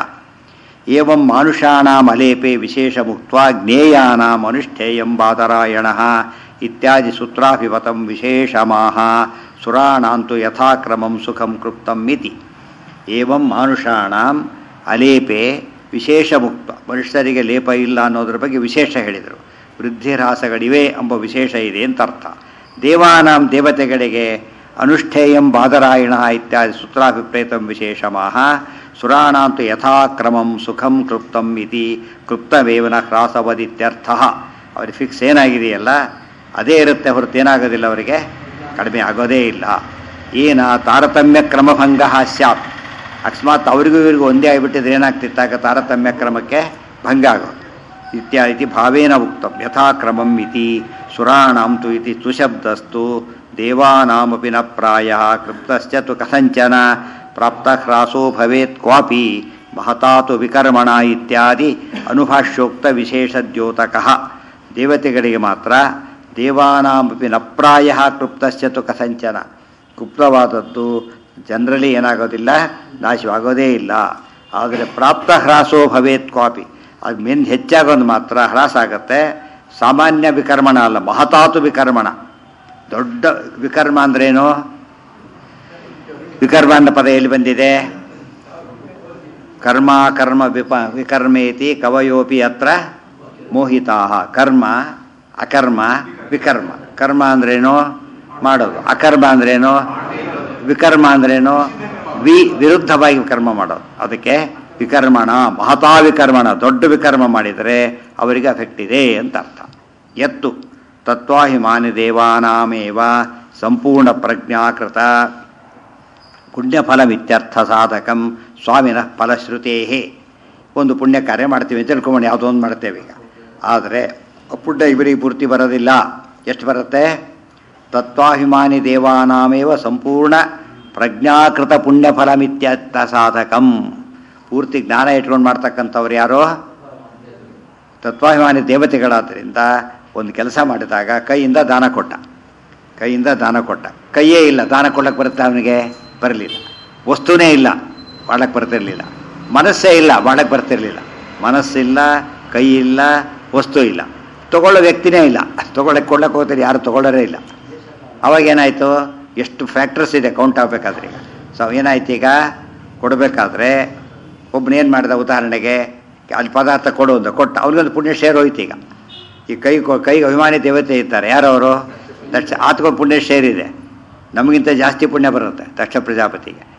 ಏವಂ ಮಾನುಷಾಣಾಂ ಅಲೇಪೆ ವಿಶೇಷ ಮುಕ್ತ ಜ್ಞೇಯಾನಾಂ ಅನುಷ್ಠೇಯಂ ಬಾದರಾಯಣ ಇತ್ಯಾದಿ ಸೂತ್ರಾಭಿಮತಂ ವಿಶೇಷಮಾಹ ಸುರಾಣಾಂತು ಯಥಾಕ್ರಮಂ ಸುಖಂ ಕೃಪ್ತಂ ಇತಿ ಏವಂ ಮಾನುಷಾಣಾಂ ಅಲೇಪೆ ವಿಶೇಷ ಮುಕ್ತ ಮನುಷ್ಯರಿಗೆ ಲೇಪ ಇಲ್ಲ ಅನ್ನೋದ್ರ ಬಗ್ಗೆ ವಿಶೇಷ ಹೇಳಿದರು ವೃದ್ಧಿರಾಸಗಳಿವೆ ಎಂಬ ವಿಶೇಷ ಇದೆ ಅಂತ ಅರ್ಥ ದೇವಾನಾಂ ದೇವತೆಗಳಿಗೆ ಅನುಷ್ಠೇಯಂ ಬಾದರಾಯಣ ಇತ್ಯಾದಿ ಸೂತ್ರಾಭಿಪ್ರೇತಂ ವಿಶೇಷಮಾಹ ಸುರಾಣಾಂತು ಯಥಾಕ್ರಮಂ ಸುಖಂ ಕೃಪ್ತಂ ಇತಿ ಕೃಪ್ತಮೇವನ ಹ್ರಾಸವದಿತ್ಯರ್ಥ ಅವ್ರಿಗೆ ಫಿಕ್ಸ್ ಏನಾಗಿದೆಯಲ್ಲ ಅದೇ ಇರುತ್ತೆ ಹೊರತು ಏನಾಗೋದಿಲ್ಲ ಅವರಿಗೆ ಕಡಿಮೆ ಆಗೋದೇ ಇಲ್ಲ ಏನ ತಾರತಮ್ಯ ಕ್ರಮಭಂಗ ಸ್ಯಾತ್ ಅಕಸ್ಮಾತ್ ಅವರಿಗೂ ಇವರಿಗೂ ಒಂದೇ ಆಗಿಬಿಟ್ಟಿದ್ರೆ ಏನಾಗ್ತಿತ್ತಾಗ ತಾರತಮ್ಯ ಕ್ರಮಕ್ಕೆ ಭಂಗ ಆಗೋದು ಇತ್ಯಾದಿ ಭಾವೇನ ಉಕ್ತಂ ಯಥಾಕ್ರಮಂ ಇತಿ ಸುರಾಣಾಂ ತು ಇತಿ ಸುಶಬ್ದಸ್ತು ದೇವಾನಾಮಪಿ ನ ಪ್ರಾಯ ಕೃಪ್ತಶ್ಚ ತು ಕಥಂಚನ ಪ್ರಾಪ್ತ ಹ್ರಾಸೋ ಭವೇತ್ ಕ್ವಾಪಿ ಮಹತಾತು ವಿಕರ್ಮಣ ಇತ್ಯಾದಿ ಅನುಭಾಷ್ಯೋಕ್ತ ವಿಶೇಷ ದ್ಯೋತಕಃ ದೇವತೆಗಳಿಗೆ ಮಾತ್ರ ದೇವಾನಾಮಪಿ ನ ಪ್ರಾಯ ಕೃಪ್ತಶ್ಚ ತು ಕಥಂಚನ ಗುಪ್ತವಾದದ್ದು ಜನರಲಿ ಏನಾಗೋದಿಲ್ಲ ನಾಶವಾಗೋದೇ ಇಲ್ಲ ಆದರೆ ಪ್ರಾಪ್ತ ಹ್ರಾಸೋ ಭವೇತ್ ಕ್ವಾಪಿ ಅದು ಮೆನ್ ಹೆಚ್ಚಾಗೋದು ಮಾತ್ರ ಹ್ರಾಸ ಆಗುತ್ತೆ ಸಾಮಾನ್ಯ ವಿಕರ್ಮಣ ಅಲ್ಲ ಮಹತಾತು ವಿಕರ್ಮಣ ದೊಡ್ಡ ವಿಕರ್ಮ ಅಂದ್ರೇನು ವಿಕರ್ಮ ಅನ್ನೋ ಪದ ಎಲ್ಲಿ ಬಂದಿದೆ ಕರ್ಮ ಕರ್ಮ ವಿಪ ವಿಕರ್ಮೇತಿ ಕವಯೋಪಿ ಅತ್ರ ಮೋಹಿತಾ ಕರ್ಮ ಅಕರ್ಮ ವಿಕರ್ಮ ಕರ್ಮ ಅಂದ್ರೇನು ಮಾಡೋದು ಅಕರ್ಮ ಅಂದ್ರೇನು ವಿಕರ್ಮ ಅಂದ್ರೇನು ವಿ ವಿರುದ್ಧವಾಗಿ ವಿಕರ್ಮ ಮಾಡೋದು ಅದಕ್ಕೆ ವಿಕರ್ಮಣ ಮಹತಾ ವಿಕರ್ಮಣ ದೊಡ್ಡ ವಿಕರ್ಮ ಮಾಡಿದರೆ ಅವರಿಗೆ ಅಫೆಕ್ಟ್ ಇದೆ ಅಂತ ಅರ್ಥ ಎತ್ತು ತತ್ವಾಹಿಮಾನಿ ದೇವಾನಾಮೇವ ಸಂಪೂರ್ಣ ಪ್ರಜ್ಞಾಕೃತ ಪುಣ್ಯಫಲಮಿತ್ಯರ್ಥ ಸಾಧಕಂ ಸ್ವಾಮಿನ ಫಲಶ್ರುತೇ ಒಂದು ಪುಣ್ಯ ಕಾರ್ಯ ಮಾಡ್ತೀವಿ ಅಂತ ತಿಳ್ಕೊಂಡು ಯಾವುದೋ ಒಂದು ಮಾಡ್ತೇವೆ ಈಗ ಆದರೆ ಪುಣ್ಯ ಇವರಿಗೆ ಪೂರ್ತಿ ಬರೋದಿಲ್ಲ ಎಷ್ಟು ಬರುತ್ತೆ ತತ್ವಾಭಿಮಾನಿ ದೇವಾನಾಮೇವ ಸಂಪೂರ್ಣ ಪ್ರಜ್ಞಾಕೃತ ಪುಣ್ಯಫಲಮಿತ್ಯರ್ಥ ಸಾಧಕಂ ಪೂರ್ತಿ ಜ್ಞಾನ ಇಟ್ಕೊಂಡು ಮಾಡ್ತಕ್ಕಂಥವ್ರು ಯಾರೋ ತತ್ವಾಭಿಮಾನಿ ದೇವತೆಗಳಾದ್ದರಿಂದ ಒಂದು ಕೆಲಸ ಮಾಡಿದಾಗ ಕೈಯಿಂದ ದಾನ ಕೊಟ್ಟ ಕೈಯಿಂದ ದಾನ ಕೊಟ್ಟ ಕೈಯೇ ಇಲ್ಲ ದಾನ ಕೊಡಕ್ಕೆ ಬರುತ್ತೆ ಅವನಿಗೆ ಬರಲಿಲ್ಲ ವಸ್ತುನೇ ಇಲ್ಲ ಮಾಡಕ್ಕೆ ಬರ್ತಿರ್ಲಿಲ್ಲ ಮನಸ್ಸೇ ಇಲ್ಲ ಮಾಡಕ್ಕೆ ಬರ್ತಿರ್ಲಿಲ್ಲ ಮನಸ್ಸಿಲ್ಲ ಕೈ ಇಲ್ಲ ವಸ್ತು ಇಲ್ಲ ತಗೊಳ್ಳೋ ವ್ಯಕ್ತಿನೇ ಇಲ್ಲ ತಗೊಳ್ಳಕ್ಕೆ ಕೊಡ್ಲಕ್ಕೆ ಹೋಗ್ತಾರೆ ಯಾರು ತಗೊಳ್ಳೋರೇ ಇಲ್ಲ ಅವಾಗ ಏನಾಯಿತು ಎಷ್ಟು ಫ್ಯಾಕ್ಟರ್ಸ್ ಇದೆ ಕೌಂಟ್ ಆಗಬೇಕಾದ್ರೆ ಈಗ ಸೊ ಏನಾಯ್ತು ಈಗ ಕೊಡಬೇಕಾದ್ರೆ ಒಬ್ಬನೇನು ಮಾಡಿದ ಉದಾಹರಣೆಗೆ ಅಲ್ಲಿ ಪದಾರ್ಥ ಕೊಡು ಅಂತ ಕೊಟ್ಟ ಅವ್ನಿಗೊಂದು ಪುಣ್ಯ ಶೇರ್ ಹೋಯ್ತು ಈಗ ಈ ಕೈ ಕೊ- ಕೈಗೆ ಅಭಿಮಾನಿ ದೇವತೆ ಇರ್ತಾರೆ ಯಾರವರು ದಕ್ಷ ಆತಗೊಂದು ಪುಣ್ಯ ಶೇರ್ ಇದೆ ನಮಗಿಂತ ಜಾಸ್ತಿ ಪುಣ್ಯ ಬರುತ್ತೆ ದಕ್ಷ ಪ್ರಜಾಪತಿಗೆ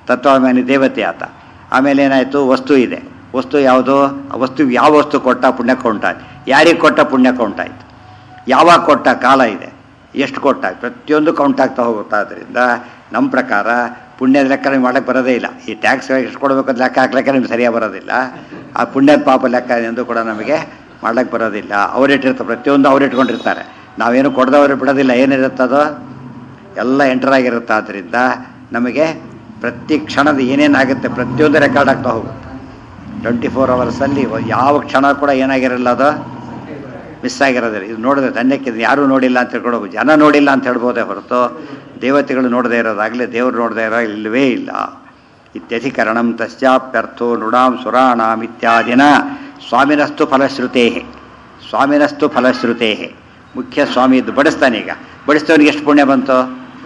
ತತ್ವಾಭಿಮಾನಿ ದೇವತೆ ಆತ ಆಮೇಲೆ ಏನಾಯಿತು ವಸ್ತು ಇದೆ ವಸ್ತು ಯಾವುದು ಆ ವಸ್ತು ಯಾವ ವಸ್ತು ಕೊಟ್ಟ ಪುಣ್ಯ ಕೌಂಟಾಯ್ತು ಯಾರಿಗೆ ಕೊಟ್ಟ ಪುಣ್ಯ ಕೌಂಟಾಯ್ತು ಯಾವಾಗ ಕೊಟ್ಟ ಕಾಲ ಇದೆ ಎಷ್ಟು ಕೊಟ್ಟ ಪ್ರತಿಯೊಂದು ಕೌಂಟ್ ಆಗ್ತಾ ಹೋಗುತ್ತಾ ಆದ್ದರಿಂದ ನಮ್ಮ ಪ್ರಕಾರ ಪುಣ್ಯದ ಲೆಕ್ಕ ನಿಮ್ಗೆ ಮಾಡಕ್ಕೆ ಬರೋದೇ ಇಲ್ಲ ಈ ಟ್ಯಾಕ್ಸ್ ಎಷ್ಟು ಕೊಡಬೇಕು ಅಂತ ಲೆಕ್ಕ ಹಾಕ್ಲಿಕ್ಕೆ ನಿಮ್ಗೆ ಸರಿಯಾಗಿ ಬರೋದಿಲ್ಲ ಆ ಪುಣ್ಯದ ಪಾಪ ಲೆಕ್ಕ ಎಂದು ಕೂಡ ನಮಗೆ ಮಾಡ್ಲಿಕ್ಕೆ ಬರೋದಿಲ್ಲ ಅವರಿಟ್ಟಿರ್ತಾರೆ ಪ್ರತಿಯೊಂದು ಅವ್ರು ಇಟ್ಕೊಂಡಿರ್ತಾರೆ ನಾವೇನು ಕೊಡದವ್ರು ಬಿಡೋದಿಲ್ಲ ಏನಿರುತ್ತದೋ ಎಲ್ಲ ಎಂಟರ್ ಆಗಿರುತ್ತೆ ಆದ್ದರಿಂದ ನಮಗೆ ಪ್ರತಿ ಕ್ಷಣದ ಏನೇನಾಗುತ್ತೆ ಪ್ರತಿಯೊಂದು ರೆಕಾರ್ಡ್ ಆಗ್ತಾ ಹೋಗುತ್ತೆ ಟ್ವೆಂಟಿ ಫೋರ್ ಅವರ್ಸಲ್ಲಿ ಯಾವ ಕ್ಷಣ ಕೂಡ ಏನಾಗಿರಲ್ಲ ಅದು ಮಿಸ್ ಆಗಿರೋದಿಲ್ಲ ಇದು ನೋಡಿದ್ರೆ ಧನ್ಯಕ್ಕೆ ಇದು ಯಾರೂ ನೋಡಿಲ್ಲ ಅಂತ ತಿಳ್ಕೊಂಡು ಜನ ನೋಡಿಲ್ಲ ಅಂತ ಹೇಳ್ಬೋದೇ ಹೊರತು ದೇವತೆಗಳು ನೋಡದೇ ಇರೋದಾಗಲಿ ದೇವರು ನೋಡದೇ ಇರೋ ಇಲ್ಲವೇ ಇಲ್ಲ ಇತ್ಯಧಿಕರಣಂ ತಸ್ಯಾಪ್ಯರ್ಥೋ ನೃಣಾಂ ಸುರಾಣಾಂ ಇತ್ಯಾದಿನ ಸ್ವಾಮಿನಸ್ತು ಫಲಶ್ರುತೇ ಸ್ವಾಮಿನಸ್ತು ಫಲಶ್ರುತೇ ಮುಖ್ಯ ಸ್ವಾಮಿ ಇದ್ದು ಬಡಿಸ್ತಾನೀಗ ಬಡಿಸ್ತವನಿಗೆ ಎಷ್ಟು ಪುಣ್ಯ ಬಂತು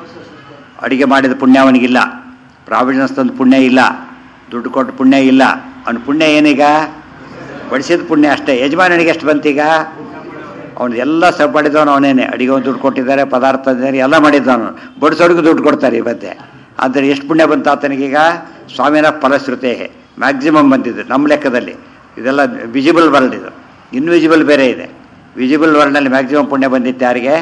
ಅಡಿಗೆ ಮಾಡಿದ ಪುಣ್ಯ ಅವನಿಗಿಲ್ಲ ಪ್ರಾವಿಡೆನ್ಸ್ ತಂದು ಪುಣ್ಯ ಇಲ್ಲ ದುಡ್ಡು ಕೊಟ್ಟು ಪುಣ್ಯ ಇಲ್ಲ ಅವನ ಪುಣ್ಯ ಏನೀಗ ಬಡಿಸಿದ ಪುಣ್ಯ ಅಷ್ಟೇ ಯಜಮಾನನಿಗೆ ಎಷ್ಟು ಬಂತೀಗ ಅವನು ಎಲ್ಲ ಸಬ್ ಮಾಡಿದವನು ಅವನೇನೆ ಅಡಿಗೆ ಒಂದು ದುಡ್ಡು ಕೊಟ್ಟಿದ್ದಾರೆ ಪದಾರ್ಥ ತಂದಿದ್ದಾರೆ ಎಲ್ಲ ಮಾಡಿದ್ದವನು ಬಡಿಸೋರಿಗೂ ದುಡ್ಡು ಕೊಡ್ತಾರೆ ಈ ಮಧ್ಯೆ ಆದರೆ ಎಷ್ಟು ಪುಣ್ಯ ಬಂತು ಆತನಿಗೀಗ ಸ್ವಾಮಿನ ಫಲಶ್ರುತೆ ಮ್ಯಾಕ್ಸಿಮಮ್ ಬಂದಿದ್ದು ನಮ್ಮ ಲೆಕ್ಕದಲ್ಲಿ ಇದೆಲ್ಲ ವಿಜಿಬಲ್ ವರ್ಲ್ಡ್ ಇದು ಇನ್ವಿಜಿಬಲ್ ಬೇರೆ ಇದೆ ವಿಜಿಬಲ್ ವರ್ಲ್ಡ್ನಲ್ಲಿ ಮ್ಯಾಕ್ಸಿಮಮ್ ಪುಣ್ಯ ಬಂದಿತ್ತು ಯಾರಿಗೆ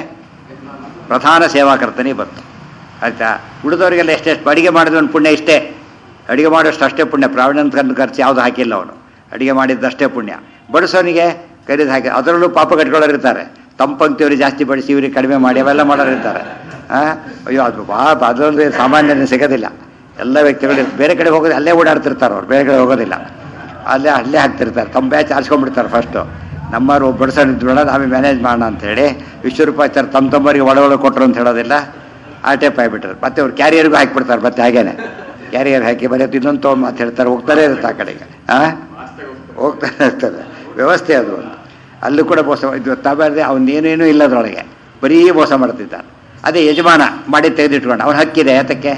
ಪ್ರಧಾನ ಸೇವಾಕರ್ತನಿಗೆ ಬಂತು ಆಯ್ತಾ ಉಳಿದವರಿಗೆಲ್ಲ ಎಷ್ಟೆಷ್ಟು ಅಡಿಗೆ ಮಾಡಿದವನು ಪುಣ್ಯ ಇಷ್ಟೇ ಅಡಿಗೆ ಮಾಡೋಷ್ಟು ಅಷ್ಟೇ ಪುಣ್ಯ ಪ್ರಾವಿಡೆನ್ಸ್ ಕಂಡು ಖರ್ಚು ಯಾವುದು ಹಾಕಿಲ್ಲ ಅವನು ಅಡಿಗೆ ಮಾಡಿದ್ದಷ್ಟೇ ಪುಣ್ಯ ಬಡಿಸೋನಿಗೆ ಕರೀದು ಹಾಕಿ ಅದರಲ್ಲೂ ಪಾಪ ಕಟ್ಕೊಳ್ಳೋರು ಇರ್ತಾರೆ ತಮ್ಮ ಪಂಕ್ತಿಯವ್ರಿಗೆ ಜಾಸ್ತಿ ಬಡಿಸಿ ಇವ್ರಿಗೆ ಕಡಿಮೆ ಮಾಡಿ ಅವೆಲ್ಲ ಮಾಡೋರು ಇರ್ತಾರೆ ಹಾಂ ಅಯ್ಯೋ ಅದು ಬಾ ಅದರಲ್ಲಿ ಸಾಮಾನ್ಯನೇ ಸಿಗೋದಿಲ್ಲ ಎಲ್ಲ ವ್ಯಕ್ತಿಗಳು ಬೇರೆ ಕಡೆ ಹೋಗೋದು ಅಲ್ಲೇ ಓಡಾಡ್ತಿರ್ತಾರೆ ಅವ್ರು ಬೇರೆ ಕಡೆ ಹೋಗೋದಿಲ್ಲ ಅಲ್ಲೇ ಅಲ್ಲೇ ಹಾಕ್ತಿರ್ತಾರೆ ತಮ್ಮ ಬ್ಯಾಚ್ ಆರಿಸ್ಕೊಂಡ್ಬಿಡ್ತಾರೆ ಫಸ್ಟು ನಮ್ಮವ್ರು ಬಡಿಸೋಣ ಬೇಡ ನಾವೇ ಮ್ಯಾನೇಜ್ ಮಾಡೋಣ ಅಂತೇಳಿ ವಿಶ್ವರೂಪಾಚಾರ ತಮ್ಮ ತಮ್ಮರಿಗೆ ಒಳ ಒಳ ಕೊಟ್ಟರು ಅಂತ ಹೇಳೋದಿಲ್ಲ ಆ ಟೈಪ್ ಆಗಿಬಿಟ್ರೆ ಮತ್ತೆ ಅವ್ರು ಕ್ಯಾರಿಯರ್ಗೂ ಹಾಕಿಬಿಡ್ತಾರೆ ಮತ್ತೆ ಹಾಗೇನೆ ಕ್ಯಾರಿಯರ್ ಹಾಕಿ ಬರೀ ಇನ್ನೊಂದು ತೊಗೊಂಡು ಮಾತು ಹೇಳ್ತಾರೆ ಹೋಗ್ತಾನೆ ಇರುತ್ತೆ ಆ ಕಡೆಗೆ ಹಾಂ ಹೋಗ್ತಾನೆ ಇರ್ತಾರೆ ವ್ಯವಸ್ಥೆ ಅದು ಒಂದು ಅಲ್ಲೂ ಕೂಡ ಮೋಸ ಇದು ತಾಬಾರ್ದೆ ಅವನೇನೇನೂ ಇಲ್ಲ ಅದರೊಳಗೆ ಬರೀ ಮೋಸ ಮಾಡ್ತಿದ್ದಾನೆ ಅದೇ ಯಜಮಾನ ಮಾಡಿ ತೆಗೆದಿಟ್ಕೊಂಡು ಅವನ ಹಕ್ಕಿದೆ ಯಾತಕ್ಕೆ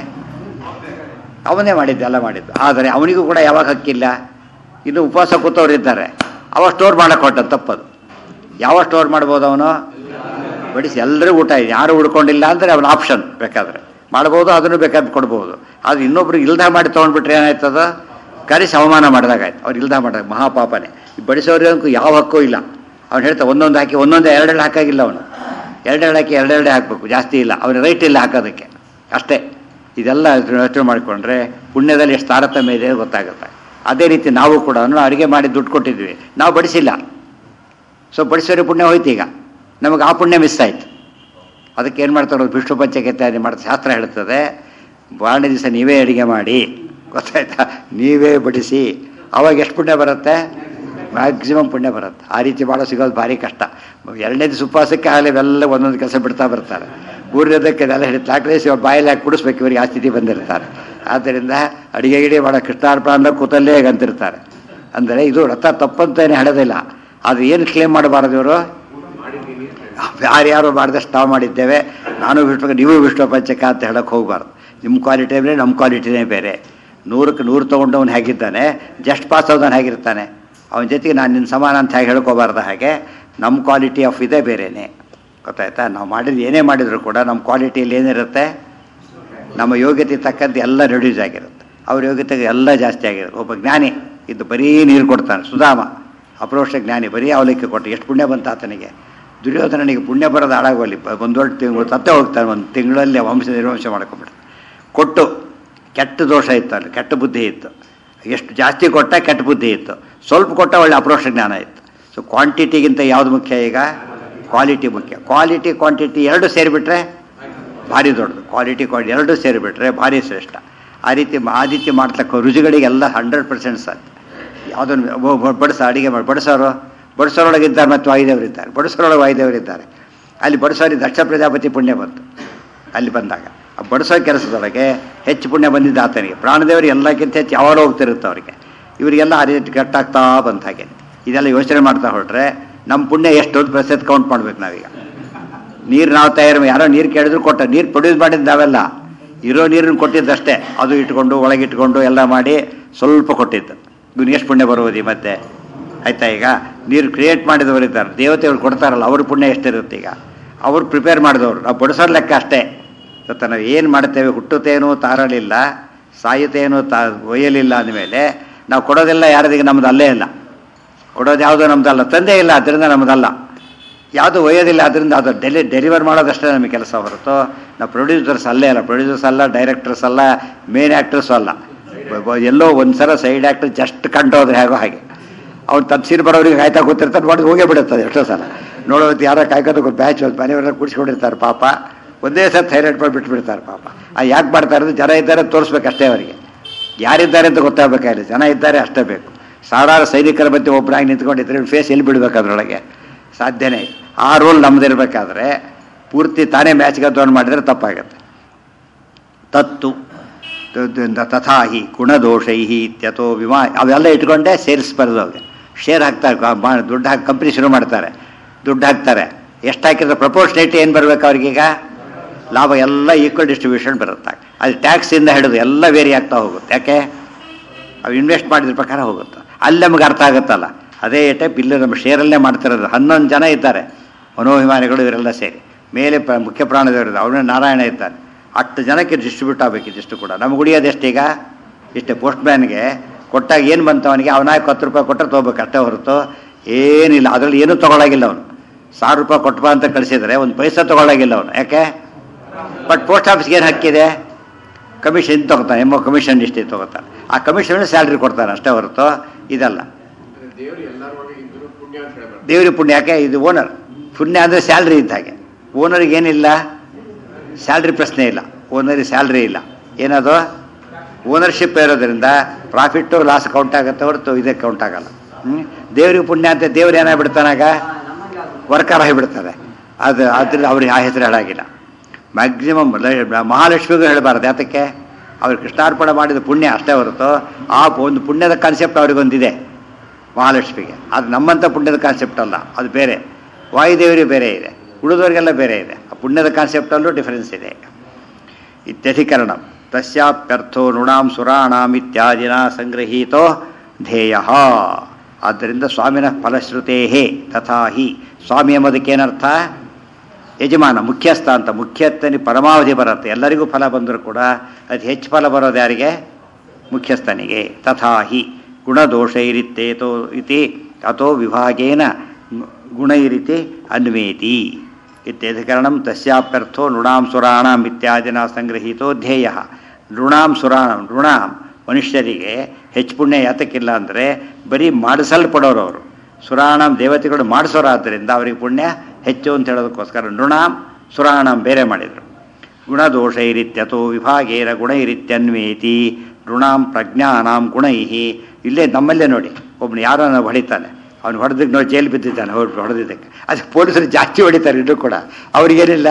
ಅವನೇ ಮಾಡಿದ್ದು ಎಲ್ಲ ಮಾಡಿದ್ದು ಆದರೆ ಅವನಿಗೂ ಕೂಡ ಯಾವಾಗ ಹಕ್ಕಿಲ್ಲ ಇನ್ನು ಉಪವಾಸ ಕೂತವ್ರು ಇದ್ದಾರೆ ಅವ ಸ್ಟೋರ್ ಮಾಡಕ್ಕೆ ಹೊಟ್ಟ ತಪ್ಪದು ಯಾವ ಸ್ಟೋರ್ ಮಾಡ್ಬೋದು ಅವನು ಬಡಿಸಿ ಎಲ್ಲರೂ ಊಟ ಇದೆ ಯಾರು ಉಳ್ಕೊಂಡಿಲ್ಲ ಅಂದರೆ ಅವನ ಆಪ್ಷನ್ ಬೇಕಾದರೆ ಮಾಡ್ಬೋದು ಅದನ್ನು ಬೇಕಾದ್ರೆ ಕೊಡ್ಬೋದು ಅದು ಇನ್ನೊಬ್ರು ಇಲ್ದ ಮಾಡಿ ತೊಗೊಂಡ್ಬಿಟ್ರೆ ಏನಾಯ್ತದ ಕರೆಸಿ ಅವಮಾನ ಮಾಡಿದಾಗಾಯ್ತು ಅವ್ರು ಇಲ್ದ ಮಾಡಿದಾಗ ಮಹಾಪಾಪನೇ ಈ ಬಡಿಸೋರಿಗೂ ಯಾವ ಹಕ್ಕೂ ಇಲ್ಲ ಅವ್ನು ಹೇಳ್ತಾ ಒಂದೊಂದು ಹಾಕಿ ಒಂದೊಂದು ಎರಡೆರಡು ಹಾಕಾಗಿಲ್ಲ ಅವನು ಎರಡೆರಡು ಹಾಕಿ ಎರಡೆರಡೇ ಹಾಕಬೇಕು ಜಾಸ್ತಿ ಇಲ್ಲ ಅವನ ರೈಟ್ ಇಲ್ಲ ಹಾಕೋದಕ್ಕೆ ಅಷ್ಟೇ ಇದೆಲ್ಲ ಯೋಚನೆ ಮಾಡಿಕೊಂಡ್ರೆ ಪುಣ್ಯದಲ್ಲಿ ಎಷ್ಟು ತಾರತಮ್ಯ ಇದೆ ಗೊತ್ತಾಗುತ್ತೆ ಅದೇ ರೀತಿ ನಾವು ಕೂಡ ಅಡುಗೆ ಮಾಡಿ ದುಡ್ಡು ಕೊಟ್ಟಿದ್ವಿ ನಾವು ಬಡಿಸಿಲ್ಲ ಸೊ ಬಡಿಸೋರಿ ಪುಣ್ಯ ಹೋಯ್ತು ಈಗ ನಮಗೆ ಆ ಪುಣ್ಯ ಮಿಸ್ ಆಯಿತು ಅದಕ್ಕೆ ಏನು ಮಾಡ್ತಾರೆ ವಿಷ್ಣು ಪಂಚಕತೆ ಮಾಡ್ತಾ ಶಾಸ್ತ್ರ ಹೇಳ್ತದೆ ಬಾಣ ದಿವಸ ನೀವೇ ಅಡುಗೆ ಮಾಡಿ ಗೊತ್ತಾಯ್ತಾ ನೀವೇ ಬಡಿಸಿ ಅವಾಗ ಎಷ್ಟು ಪುಣ್ಯ ಬರುತ್ತೆ ಮ್ಯಾಕ್ಸಿಮಮ್ ಪುಣ್ಯ ಬರುತ್ತೆ ಆ ರೀತಿ ಮಾಡೋ ಸಿಗೋದು ಭಾರಿ ಕಷ್ಟ ಎರಡನೇ ದಿವಸ ಉಪವಾಸಕ್ಕೆ ಆಗಲಿ ಇವೆಲ್ಲ ಒಂದೊಂದು ಕೆಲಸ ಬಿಡ್ತಾ ಬರ್ತಾರೆ ಮೂರನೇದಕ್ಕೆ ಅದೆಲ್ಲ ಹಿಡಿದು ಲಾಕ್ರೇಸಿ ಅವ್ರು ಬಾಯಲ್ಲಿ ಹಾಕಿ ಕುಡಿಸ್ಬೇಕು ಇವರಿಗೆ ಆ ಸ್ಥಿತಿ ಬಂದಿರ್ತಾರೆ ಆದ್ದರಿಂದ ಅಡಿಗೆ ಗಿಡಿ ಮಾಡೋ ಕೃಷ್ಣಾರ್ಪಣ ಅಂದ್ರೆ ಕೂತಲ್ಲೇ ಅಂತಿರ್ತಾರೆ ಅಂದರೆ ಇದು ರಥ ತಪ್ಪಂತೇನೆ ಹೇಳೋದಿಲ್ಲ ಆದರೆ ಏನು ಕ್ಲೇಮ್ ಮಾಡಬಾರದು ಇವರು ಯಾರ್ಯಾರು ಮಾಡಿದಷ್ಟು ನಾವು ಮಾಡಿದ್ದೇವೆ ನಾನು ವಿಷ್ಣು ನೀವು ವಿಷ್ಣು ಪಂಚಕ ಅಂತ ಹೇಳಕ್ಕೆ ಹೋಗಬಾರ್ದು ನಿಮ್ಮ ಕ್ವಾಲಿಟಿ ಬೇರೆ ನಮ್ಮ ಕ್ವಾಲಿಟಿನೇ ಬೇರೆ ನೂರಕ್ಕೆ ನೂರು ತೊಗೊಂಡವನು ಹೇಗಿದ್ದಾನೆ ಜಸ್ಟ್ ಪಾಸ್ ಆದವನು ಹೇಗಿರ್ತಾನೆ ಅವನ ಜೊತೆಗೆ ನಾನು ನಿನ್ನ ಸಮಾನ ಅಂತ ಹೇಗೆ ಹೇಳ್ಕೋಬಾರ್ದು ಹಾಗೆ ನಮ್ಮ ಕ್ವಾಲಿಟಿ ಆಫ್ ಇದೇ ಬೇರೆಯೇ ಗೊತ್ತಾಯ್ತಾ ನಾವು ಮಾಡಿದ್ದು ಏನೇ ಮಾಡಿದರೂ ಕೂಡ ನಮ್ಮ ಕ್ವಾಲಿಟಿಯಲ್ಲಿ ಏನಿರುತ್ತೆ ನಮ್ಮ ಯೋಗ್ಯತೆ ತಕ್ಕಂತೆ ಎಲ್ಲ ರೆಡ್ಯೂಸ್ ಆಗಿರುತ್ತೆ ಅವ್ರ ಯೋಗ್ಯತೆಗೆ ಎಲ್ಲ ಜಾಸ್ತಿ ಆಗಿರುತ್ತೆ ಒಬ್ಬ ಜ್ಞಾನಿ ಇದು ಬರೀ ನೀರು ಕೊಡ್ತಾನೆ ಸುಧಾಮ ಅಪ್ರೋಷ ಜ್ಞಾನಿ ಬರೀ ಅವಲಕ್ಕಿ ಕೊಟ್ಟು ಎಷ್ಟು ಪುಣ್ಯ ಬಂತ ಆತನಿಗೆ ದುರ್ಯೋಧನನಿಗೆ ಪುಣ್ಯ ಬರೋದು ಹಾಳಾಗೋಲಿ ಒಂದು ದೊಡ್ಡ ತಿಂಗಳು ತತ್ತೆ ಹೋಗ್ತಾನೆ ಒಂದು ತಿಂಗಳಲ್ಲಿ ವಂಶ ನಿರ್ವಂಶ ಮಾಡ್ಕೊಂಬಿಡ್ತಾನೆ ಕೊಟ್ಟು ಕೆಟ್ಟ ದೋಷ ಇತ್ತು ಅಲ್ಲಿ ಕೆಟ್ಟ ಬುದ್ಧಿ ಇತ್ತು ಎಷ್ಟು ಜಾಸ್ತಿ ಕೊಟ್ಟ ಕೆಟ್ಟ ಬುದ್ಧಿ ಇತ್ತು ಸ್ವಲ್ಪ ಕೊಟ್ಟ ಒಳ್ಳೆ ಅಪ್ರೋಷ ಜ್ಞಾನ ಇತ್ತು ಸೊ ಕ್ವಾಂಟಿಟಿಗಿಂತ ಯಾವುದು ಮುಖ್ಯ ಈಗ ಕ್ವಾಲಿಟಿ ಮುಖ್ಯ ಕ್ವಾಲಿಟಿ ಕ್ವಾಂಟಿಟಿ ಎರಡು ಸೇರಿಬಿಟ್ರೆ ಭಾರಿ ದೊಡ್ಡದು ಕ್ವಾಲಿಟಿ ಕ್ವಾಲಿಟಿ ಎರಡೂ ಸೇರಿಬಿಟ್ರೆ ಭಾರಿ ಶ್ರೇಷ್ಠ ಆ ರೀತಿ ಆ ರೀತಿ ಮಾಡ್ತಕ್ಕ ರುಚಿಗಳಿಗೆಲ್ಲ ಹಂಡ್ರೆಡ್ ಪರ್ಸೆಂಟ್ ಸಾಧ್ಯ ಯಾವುದನ್ನು ಬಡಿಸ ಅಡುಗೆ ಮಾಡಿ ಬಡಿಸೋರು ಬಡಿಸೋರೊಳಗೆ ಇದ್ದಾರೆ ಮತ್ತು ವಾಯುದೇವರು ಇದ್ದಾರೆ ಬಡಿಸೋರೊಳಗೆ ವಾಯುದೇವರು ಇದ್ದಾರೆ ಅಲ್ಲಿ ಬಡಿಸೋರಿಗೆ ದಕ್ಷ ಪ್ರಜಾಪತಿ ಪುಣ್ಯ ಬಂತು ಅಲ್ಲಿ ಬಂದಾಗ ಆ ಬಡಿಸೋ ಕೆಲಸದೊಳಗೆ ಹೆಚ್ಚು ಪುಣ್ಯ ಬಂದಿದ್ದ ಆತನಿಗೆ ಪ್ರಾಣದೇವರು ಎಲ್ಲಕ್ಕಿಂತ ಹೆಚ್ಚು ಯಾವಾಗ ಹೋಗ್ತಿರುತ್ತೆ ಅವರಿಗೆ ಇವರಿಗೆಲ್ಲ ಆ ರೀತಿ ಕಟ್ಟಾಗ್ತಾ ಬಂತ ಹಾಗೆ ಇದೆಲ್ಲ ಯೋಚನೆ ಮಾಡ್ತಾ ಹೊರಟ್ರೆ ನಮ್ಮ ಪುಣ್ಯ ಎಷ್ಟು ಅಂತ ಪ್ರಸೆತ್ ಕೌಂಟ್ ಮಾಡ್ಬೇಕು ನಾವೀಗ ನೀರು ನಾವು ತಯಾರು ಯಾರೋ ನೀರು ಕೇಳಿದ್ರು ಕೊಟ್ಟ ನೀರು ಪ್ರೊಡ್ಯೂಸ್ ಮಾಡಿದ್ದು ನಾವೆಲ್ಲ ಇರೋ ನೀರನ್ನು ಕೊಟ್ಟಿದ್ದಷ್ಟೇ ಅದು ಇಟ್ಕೊಂಡು ಒಳಗಿಟ್ಕೊಂಡು ಎಲ್ಲ ಮಾಡಿ ಸ್ವಲ್ಪ ಕೊಟ್ಟಿದ್ದು ಇವ್ನಿಗೆ ಎಷ್ಟು ಪುಣ್ಯ ಬರುವುದು ಮತ್ತೆ ಆಯ್ತಾ ಈಗ ನೀರು ಕ್ರಿಯೇಟ್ ಮಾಡಿದವರು ಇದ್ದಾರೆ ದೇವತೆಗಳು ಕೊಡ್ತಾರಲ್ಲ ಅವ್ರ ಪುಣ್ಯ ಎಷ್ಟಿರುತ್ತೆ ಈಗ ಅವ್ರು ಪ್ರಿಪೇರ್ ಮಾಡಿದವರು ನಾವು ಬಡಿಸೋರ್ ಲೆಕ್ಕ ಅಷ್ಟೇ ಗೊತ್ತಾ ನಾವು ಏನು ಮಾಡ್ತೇವೆ ಹುಟ್ಟುತ್ತೇನೋ ತಾರಲಿಲ್ಲ ಸಾಹಿತ್ಯ ಏನು ತಾ ಒಯ್ಯಲಿಲ್ಲ ಅಂದಮೇಲೆ ನಾವು ಕೊಡೋದೆಲ್ಲ ಯಾರದಿಗೆ ನಮ್ದು ಅಲ್ಲೇ ಇಲ್ಲ ಕೊಡೋದು ಯಾವುದೋ ನಮ್ದಲ್ಲ ತಂದೆ ಇಲ್ಲ ಅದರಿಂದ ನಮ್ಮದಲ್ಲ ಯಾವುದು ಒಯ್ಯೋದಿಲ್ಲ ಅದರಿಂದ ಅದು ಡೆಲಿ ಡೆಲಿವರ್ ಮಾಡೋದಷ್ಟೇ ನಮಗೆ ಕೆಲಸ ಹೊರತು ನಾವು ಪ್ರೊಡ್ಯೂಸರ್ಸ್ ಅಲ್ಲೇ ಅಲ್ಲ ಪ್ರೊಡ್ಯೂಸರ್ಸ್ ಅಲ್ಲ ಡೈರೆಕ್ಟರ್ಸ್ ಅಲ್ಲ ಮೇನ್ ಆ್ಯಕ್ಟರ್ಸು ಅಲ್ಲ ಬ- ಬ- ಎಲ್ಲೋ ಒಂದು ಸಲ ಸೈಡ್ ಆ್ಯಕ್ಟರ್ ಜಸ್ಟ್ ಕಂಡೋದ್ರೆ ಹೇಗೋ ಹಾಗೆ ಅವ್ನು ತನ್ನ ಸೀನ್ ಬರೋರಿಗೆ ಕಾಯ್ತಾ ಕೂತಿರ್ತಾರೆ ನೋಡಿ ಹೋಗೇ ಬಿಡುತ್ತದೆ ಎಷ್ಟೋ ಸಲ ನೋಡೋದು ಯಾರೋ ಕಾಯ್ಕೋದು ಬ್ಯಾಚ್ ಮನೆಯವರೆಲ್ಲ ಕುಡಿಸ್ಕೊಂಡಿರ್ತಾರೆ ಪಾಪ ಒಂದೇ ಸಲ ಥೈರಾಯ್ಡ್ ಮಾಡಿ ಬಿಟ್ಬಿಡ್ತಾರೆ ಪಾಪ ಆ ಯಾಕೆ ಮಾಡ್ತಾ ಇರೋದು ಜನ ಇದ್ದಾರೆ ತೋರಿಸ್ಬೇಕಷ್ಟೇ ಅವರಿಗೆ ಯಾರಿದ್ದಾರೆ ಅಂತ ಗೊತ್ತಾಗಬೇಕಾಗಿಲ್ಲ ಜನ ಇದ್ದಾರೆ ಅಷ್ಟೇ ಬೇಕು ಸಾವಿರಾರು ಸೈನಿಕರ ಮಧ್ಯೆ ಒಬ್ಬರಾಗಿ ನಿಂತ್ಕೊಂಡಿದ್ರೆ ಫೇಸ್ ಎಲ್ಲಿ ಬಿಡ್ಬೇಕು ಅದರೊಳಗೆ ಸಾಧ್ಯನೇ ಇಲ್ಲ ಆ ರೋಲ್ ನಮ್ದಿರ್ಬೇಕಾದ್ರೆ ಪೂರ್ತಿ ತಾನೇ ಮ್ಯಾಚ್ ಗೆದ್ದವನು ಮಾಡಿದರೆ ತಪ್ಪಾಗತ್ತೆ ತತ್ತು ತ- ತ- ತಥಾಹಿ ಗುಣದೋಷೈ ಇತ್ಯಥೋ ವಿಮಾ ಅವೆಲ್ಲ ಇಟ್ಕೊಂಡೇ ಸೇರಿಸಿ ಬರೆದವ್ಗೆ ಶೇರ್ ಹಾಕ್ತಾರೆ ಕ- ಮಾ- ದುಡ್ಡು ಹಾಕಿ ಕಂಪ್ನಿ ಶುರು ಮಾಡ್ತಾರೆ ದುಡ್ಡು ಹಾಕ್ತಾರೆ ಎಷ್ಟು ಹಾಕಿದ್ರೆ ಪ್ರಪೋರ್ಷನೇಟ್ ಏನು ಬರಬೇಕು ಅವ್ರಿಗೀಗ ಲಾಭ ಎಲ್ಲ ಈಕ್ವಲ್ ಡಿಸ್ಟ್ರಿಬ್ಯೂಷನ್ ಬರುತ್ತೆ ಅದು ಟ್ಯಾಕ್ಸಿಂದ ಹಿಡಿದು ಎಲ್ಲ ವೇರಿ ಆಗ್ತಾ ಹೋಗುತ್ತೆ ಯಾಕೆ ಅವು ಇನ್ವೆಸ್ಟ್ ಮಾಡಿದ್ರ ಪ್ರಕಾರ ಹೋಗುತ್ತೆ ಅಲ್ಲಿ ನಮ್ಗೆ ಅರ್ಥ ಆಗುತ್ತಲ್ಲ ಅದೇ ಟೈಪ್ ಇಲ್ಲಿ ನಮ್ಮ ಶೇರಲ್ಲೇ ಮಾಡ್ತಿರೋದು ಹನ್ನೊಂದು ಜನ ಇದ್ದಾರೆ ಮನೋಭಿಮಾನಿಗಳು ಇವರೆಲ್ಲ ಸೇರಿ ಮೇಲೆ ಪ್ರ ಮುಖ್ಯ ಪ್ರಾಣದೇವರು ಅವನೇ ನಾರಾಯಣ ಇದ್ದಾನೆ ಹತ್ತು ಜನಕ್ಕೆ ಡಿಸ್ಟ್ರಿಬ್ಯೂಟ್ ಆಗಬೇಕು ಇದಿಷ್ಟು ಕೂಡ ನಮ್ಗೆ ಉಳಿಯೋದು ಎಷ್ಟೀಗ ಇಷ್ಟೇ ಪೋಸ್ಟ್ ಮ್ಯಾನ್ಗೆ ಕೊಟ್ಟಾಗ ಏನು ಬಂತು ಅವನಿಗೆ ಅವನಾಗ ಹತ್ತು ರೂಪಾಯಿ ಕೊಟ್ಟರೆ ತೊಗೋಬೇಕು ಅಷ್ಟೇ ಹೊರತು ಏನಿಲ್ಲ ಅದರಲ್ಲಿ ಏನೂ ತೊಗೊಳಾಗಿಲ್ಲ ಅವನು ಸಾವಿರ ರೂಪಾಯಿ ಕೊಟ್ಬಾ ಅಂತ ಕಳಿಸಿದ್ರೆ ಒಂದು ಪೈಸಾ ತೊಗೊಳಾಗಿಲ್ಲ ಅವನು ಯಾಕೆ ಬಟ್ ಪೋಸ್ಟ್ ಆಫೀಸ್ಗೆ ಏನು ಹಕ್ಕಿದೆ ಕಮಿಷನ್ ತೊಗೊತಾನೆ ಎಂಬ ಕಮಿಷನ್ ಇಷ್ಟೇ ತೊಗೋತಾನೆ ಆ ಕಮಿಷನ್ ಸ್ಯಾಲ್ರಿ ಕೊಡ್ತಾನೆ ಅಷ್ಟೇ ಹೊರತು ಇದಲ್ಲ ದೇವರು ಎಲ್ಲರ ಒಳಗೆ ಇದ್ರು ಪುಣ್ಯ ಅಂತ ಹೇಳ್ಬಾರ್ದು ದೇವ್ರಿಗೆ ಪುಣ್ಯ ಯಾಕೆ ಇದು ಓನರ್ ಪುಣ್ಯ ಅಂದರೆ ಸ್ಯಾಲ್ರಿ ಇದ್ದ ಹಾಗೆ ಓನರ್ಗೆ ಏನಿಲ್ಲ ಸ್ಯಾಲ್ರಿ ಪ್ರಶ್ನೆ ಇಲ್ಲ ಓನರಿಗೆ ಸ್ಯಾಲ್ರಿ ಇಲ್ಲ ಏನದು ಓನರ್ಶಿಪ್ ಇರೋದ್ರಿಂದ ಪ್ರಾಫಿಟ್ಟು ಲಾಸ್ ಕೌಂಟ್ ಆಗುತ್ತೆ ಹೊರತು ಇದೇ ಕೌಂಟ್ ಆಗಲ್ಲ ಹ್ಞೂ ದೇವ್ರಿಗೆ ಪುಣ್ಯ ಅಂತ ದೇವ್ರು ಏನಾಗ್ಬಿಡ್ತಾನಾಗ ವರ್ಕರ್ ಆಗಿಬಿಡ್ತಾರೆ ಅದು ಅದ್ರಲ್ಲಿ ಅವ್ರಿಗೆ ಆ ಹೆಸರು ಹೇಳಾಗಿಲ್ಲ ಮ್ಯಾಕ್ಸಿಮಮ್ ಮಹಾಲಕ್ಷ್ಮಿಗೂ ಹೇಳಬಾರ್ದು ಯಾತಕ್ಕೆ ಅವ್ರು ಕೃಷ್ಣಾರ್ಪಣ ಮಾಡಿದ ಪುಣ್ಯ ಅಷ್ಟೇ ಹೊರತು ಆ ಒಂದು ಪುಣ್ಯದ ಕಾನ್ಸೆಪ್ಟ್ ಅವ್ರಿಗೊಂದಿದೆ ಮಹಾಲಕ್ಷ್ಮಿಗೆ ಅದು ನಮ್ಮಂಥ ಪುಣ್ಯದ ಕಾನ್ಸೆಪ್ಟ್ ಅಲ್ಲ ಅದು ಬೇರೆ ವಾಯುದೇವರಿಗೆ ಬೇರೆ ಇದೆ ಉಳಿದವರಿಗೆಲ್ಲ ಬೇರೆ ಇದೆ ಆ ಪುಣ್ಯದ ಕಾನ್ಸೆಪ್ಟಲ್ಲೂ ಡಿಫರೆನ್ಸ್ ಇದೆ ಇತ್ಯಧಿಕರಣ ತಸ್ಯಾಪ್ಯರ್ಥೋ ನೃಣಾಂ ಸುರಾಣಾಂ ಇತ್ಯಾದಿನ ಸಂಗೃಹೀತೋ ಧ್ಯೇಯ ಆದ್ದರಿಂದ ಸ್ವಾಮಿನ ಫಲಶ್ರುತೇ ತಥಾ ಹಿ ಸ್ವಾಮಿ ಎಂಬುದಕ್ಕೇನರ್ಥ ಯಜಮಾನ ಮುಖ್ಯಸ್ಥ ಅಂತ ಮುಖ್ಯಸ್ಥನಿ ಪರಮಾವಧಿ ಬರುತ್ತೆ ಎಲ್ಲರಿಗೂ ಫಲ ಬಂದರೂ ಕೂಡ ಅತಿ ಹೆಚ್ಚು ಫಲ ಬರೋದು ಯಾರಿಗೆ ಮುಖ್ಯಸ್ಥನಿಗೆ ತಥಾ ಹಿ ಗುಣದೋಷೈರಿತ್ತೇತೋ ಇತಿ ಅಥೋ ವಿಭಾಗೇನ ಗುಣೈರಿತಿ ಅನ್ವೇತಿ ಇತ್ಯಧಿಕರಣಂ ತಸ್ಯಾಪ್ಯರ್ಥೋ ನೃಣಾಂ ಸುರಾಣಾಂ ಇತ್ಯಾದಿನ ಸಂಗ್ರಹೀತೋ ಧ್ಯೇಯ ನೃಣಾಂ ಸುರಾಣಂ ನೃಣಾಂ ಮನುಷ್ಯರಿಗೆ ಹೆಚ್ಚು ಪುಣ್ಯ ಯಾತಕ್ಕಿಲ್ಲ ಅಂದರೆ ಬರೀ ಮಾಡಿಸಲ್ಪಡೋರು ಅವರು ಸುರಾಣಂ ದೇವತೆಗಳು ಮಾಡಿಸೋರಾದ್ದರಿಂದ ಅವರಿಗೆ ಪುಣ್ಯ ಹೆಚ್ಚು ಅಂತ ಹೇಳೋದಕ್ಕೋಸ್ಕರ ನೃಣಾಂ ಸುರಾಣಂ ಬೇರೆ ಮಾಡಿದರು ಗುಣದೋಷೈರಿತ್ಯಥೋ ವಿಭಾಗೇನ ಗುಣೈರಿತ್ಯನ್ವೇತಿ ನೃಣಾಂ ಪ್ರಜ್ಞಾನಾಂ ಗುಣೈ ಇಲ್ಲೇ ನಮ್ಮಲ್ಲೇ ನೋಡಿ ಒಬ್ಬನು ಯಾರೋ ಹೊಡಿತಾನೆ ಅವ್ನು ಹೊಡೆದಕ್ಕೆ ನೋಡಿ ಜೈಲು ಬಿದ್ದಿದ್ದಾನೆ ಹೊಡ್ ಹೊಡೆದಿದ್ದಕ್ಕೆ ಅದಕ್ಕೆ ಪೊಲೀಸರು ಜಾಸ್ತಿ ಹೊಡಿತಾರೆ ಇನ್ನೂ ಕೂಡ ಅವ್ರಿಗೇನಿಲ್ಲ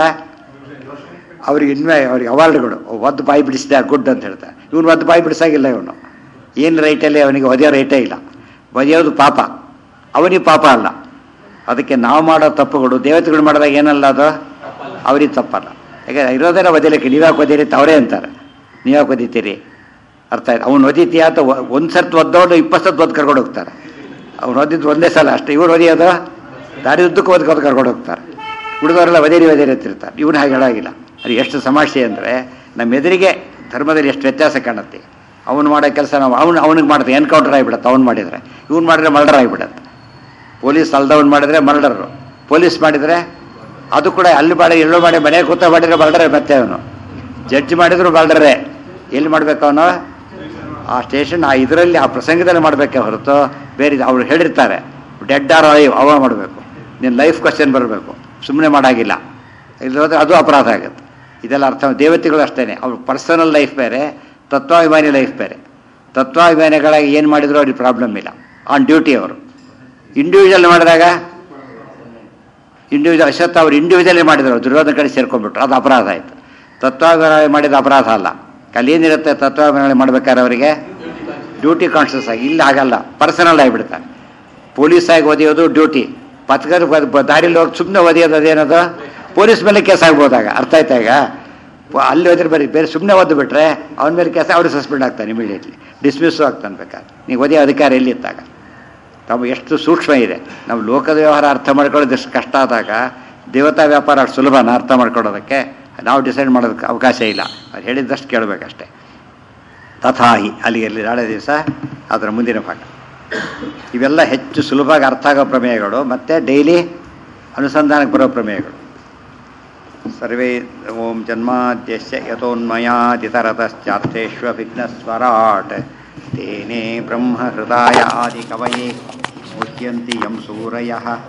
ಅವ್ರಿಗೆ ಇನ್ವೇ ಅವ್ರಿಗೆ ಅವಾರ್ಡ್ಗಳು ಒದ್ದು ಬಾಯಿ ಬಿಡಿಸಿದೆ ಗುಡ್ ಅಂತ ಹೇಳ್ತಾರೆ ಇವನು ಒದ್ದು ಬಾಯಿ ಬಿಡಿಸಾಗಿಲ್ಲ ಇವನು ಏನು ರೈಟಲ್ಲಿ ಅವನಿಗೆ ಒದೆಯೋ ರೈಟೇ ಇಲ್ಲ ಒದೆಯೋದು ಪಾಪ ಅವನಿಗೆ ಪಾಪ ಅಲ್ಲ ಅದಕ್ಕೆ ನಾವು ಮಾಡೋ ತಪ್ಪುಗಳು ದೇವತೆಗಳು ಮಾಡಿದಾಗ ಏನಲ್ಲ ಅದು ಅವ್ರಿಗೆ ತಪ್ಪಲ್ಲ ಯಾಕಂದ್ರೆ ಇರೋದೇನೋ ಒದಿಲಿಕ್ಕೆ ನೀವ್ಯಾಕೆ ಒದೀರಿ ಅಂತ ಅವರೇ ಅಂತಾರೆ ನೀವ್ಯಾಕೆ ಒದಿತೀರಿ ಅರ್ಥ ಆಯ್ತು ಅವ್ನು ಒದಿತೀಯ ಅಂತ ಒಂದು ಸರ್ತಿ ಒದ್ದವನು ಇಪ್ಪತ್ತು ಸರ್ತಿ ಒದ್ದು ಕರ್ಕೊಂಡು ಹೋಗ್ತಾರೆ ಅವ್ನು ಓದಿದ್ದು ಒಂದೇ ಸಲ ಅಷ್ಟೇ ಇವ್ರು ಓದಿಯೋದು ದಾರಿ ಉದ್ದಕ್ಕೂ ಓದ್ಕೊಂಡು ಕರ್ಕೊಂಡು ಹೋಗ್ತಾರೆ ಹುಡುಗರೆಲ್ಲ ಒದೇರಿ ಒದೇರಿ ಅಂತಿರ್ತಾರೆ ಇವನು ಹಾಗೆ ಹೇಳಾಗಿಲ್ಲ ಅದು ಎಷ್ಟು ಸಮಸ್ಯೆ ಅಂದರೆ ನಮ್ಮ ಎದುರಿಗೆ ಧರ್ಮದಲ್ಲಿ ಎಷ್ಟು ವ್ಯತ್ಯಾಸ ಕಾಣುತ್ತೆ ಅವನು ಮಾಡೋ ಕೆಲಸ ನಾವು ಅವನು ಅವನಿಗೆ ಮಾಡುತ್ತೆ ಎನ್ಕೌಂಟರ್ ಆಗಿಬಿಡುತ್ತೆ ಅವ್ನು ಮಾಡಿದರೆ ಇವ್ನು ಮಾಡಿದ್ರೆ ಮರ್ಡರ್ ಆಗಿಬಿಡುತ್ತೆ ಪೊಲೀಸ್ ಅಲ್ದವ್ನು ಮಾಡಿದರೆ ಮರ್ಡರು ಪೊಲೀಸ್ ಮಾಡಿದರೆ ಅದು ಕೂಡ ಅಲ್ಲಿ ಮಾಡಿ ಎಲ್ಲೋ ಮಾಡಿ ಮನೆಗೆ ಕೂತ ಮಾಡಿದ್ರೆ ಮರ್ಡರೇ ಮತ್ತೆ ಅವನು ಜಡ್ಜ್ ಮಾಡಿದ್ರು ಮರ್ಡರೇ ಎಲ್ಲಿ ಮಾಡಬೇಕು ಅವನು ಆ ಸ್ಟೇಷನ್ ಆ ಇದರಲ್ಲಿ ಆ ಪ್ರಸಂಗದಲ್ಲಿ ಮಾಡಬೇಕೆ ಹೊರತು ಬೇರೆ ಇದು ಅವ್ರು ಹೇಳಿರ್ತಾರೆ ಡೆಡ್ ಆರ್ ಅಲೈವ್ ಅವ ಮಾಡಬೇಕು ನಿನ್ನ ಲೈಫ್ ಕ್ವಶನ್ ಬರಬೇಕು ಸುಮ್ಮನೆ ಮಾಡಾಗಿಲ್ಲ ಇಲ್ಲೋದ್ರೆ ಅದು ಅಪರಾಧ ಆಗುತ್ತೆ ಇದೆಲ್ಲ ಅರ್ಥ ದೇವತೆಗಳು ಅಷ್ಟೇ ಅವ್ರ ಪರ್ಸನಲ್ ಲೈಫ್ ಬೇರೆ ತತ್ವಾಭಿಮಾನಿ ಲೈಫ್ ಬೇರೆ ತತ್ವಾಭಿಮಾನಿಗಳಾಗಿ ಏನು ಮಾಡಿದ್ರು ಅವ್ರಿಗೆ ಪ್ರಾಬ್ಲಮ್ ಇಲ್ಲ ಆನ್ ಡ್ಯೂಟಿ ಅವರು ಇಂಡಿವಿಜುವಲ್ ಮಾಡಿದಾಗ ಇಂಡಿವಿಜುವಲ್ ಅಶ್ವತ್ಥ ಅವ್ರು ಇಂಡಿವಿಜುವಲಿ ಮಾಡಿದ್ರು ದುರ್ಯೋಧನ ಕಡೆ ಸೇರ್ಕೊಂಡ್ಬಿಟ್ರು ಅದು ಅಪರಾಧ ಆಯಿತು ತತ್ವಾಭಿಮಾನಿ ಮಾಡಿದ ಅಪರಾಧ ಅಲ್ಲ ಅಲ್ಲಿ ಏನಿರುತ್ತೆ ತತ್ವಾಭಿಮಾನಿ ಮಾಡ್ಬೇಕಾದ್ರೆ ಅವರಿಗೆ ಡ್ಯೂಟಿ ಕಾನ್ಷಿಯಸ್ ಆಗಿ ಇಲ್ಲಿ ಆಗಲ್ಲ ಪರ್ಸನಲ್ ಆಗಿಬಿಡ್ತಾರೆ ಪೊಲೀಸ್ ಆಗಿ ಓದಿಯೋದು ಡ್ಯೂಟಿ ಪತ್ಕರ್ ದಾರಿಲಿ ಹೋಗಿ ಸುಮ್ಮನೆ ಓದಿಯೋದು ಅದೇನದು ಪೊಲೀಸ್ ಮೇಲೆ ಕೇಸ್ ಆಗ್ಬೋದಾಗ ಅರ್ಥ ಆಯ್ತಾ ಈಗ ಪ- ಅಲ್ಲಿ ಹೋದ್ರೆ ಬರೀ ಬೇರೆ ಸುಮ್ಮನೆ ಓದ್ದು ಬಿಟ್ರೆ ಅವನ ಮೇಲೆ ಕೇಸ ಅವ್ರಿಗೆ ಸಸ್ಪೆಂಡ್ ಆಗ್ತಾನೆ ಇಮಿಡಿಯೇಟ್ಲಿ ಡಿಸ್ಮಿಸ್ಸು ಆಗ್ತಾನೆ ಬೇಕಾದ್ರೆ ನೀವು ಓದಿಯೋ ಅಧಿಕಾರ ಎಲ್ಲಿದ್ದಾಗ ತಾವು ಎಷ್ಟು ಸೂಕ್ಷ್ಮ ಇದೆ ನಾವು ಲೋಕದ ವ್ಯವಹಾರ ಅರ್ಥ ಮಾಡ್ಕೊಳ್ಳೋದು ಎಷ್ಟು ಕಷ್ಟ ಆದಾಗ ದೇವತಾ ವ್ಯಾಪಾರ ಅಷ್ಟು ಸುಲಭನ ಅರ್ಥ ಮಾಡ್ಕೊಳ್ಳೋದಕ್ಕೆ ನಾವು ಡಿಸೈಡ್ ಮಾಡೋದಕ್ಕೆ ಅವಕಾಶ ಇಲ್ಲ ಅದು ಹೇಳಿದ್ದಷ್ಟು ಕೇಳಬೇಕಷ್ಟೆ ತಥಾಹಿ ಅಲ್ಲಿ ಅಲ್ಲಿ ನಾಳೆ ದಿವಸ ಅದರ ಮುಂದಿನ ಪಾಠ ಇವೆಲ್ಲ ಹೆಚ್ಚು ಸುಲಭವಾಗಿ ಅರ್ಥ ಆಗೋ ಪ್ರಮೇಯಗಳು ಮತ್ತು ಡೈಲಿ ಅನುಸಂಧಾನಕ್ಕೆ ಬರೋ ಪ್ರಮೇಯಗಳು ಸರ್ವೇ ಓಂ ಜನ್ಮಾದ್ಯಸ್ಯ ಯಥೋನ್ಮಯಾದಿತರತಶ್ಚಾರ್ಥೇಷ್ವಭಿಘ್ನಸ್ವರಾಟ್ ತೇನೇ ಬ್ರಹ್ಮಹೃದಾಯ ಆದಿಕವಯೇ ಮುಹ್ಯಂತಿ ಯಂ ಸೂರಯಃ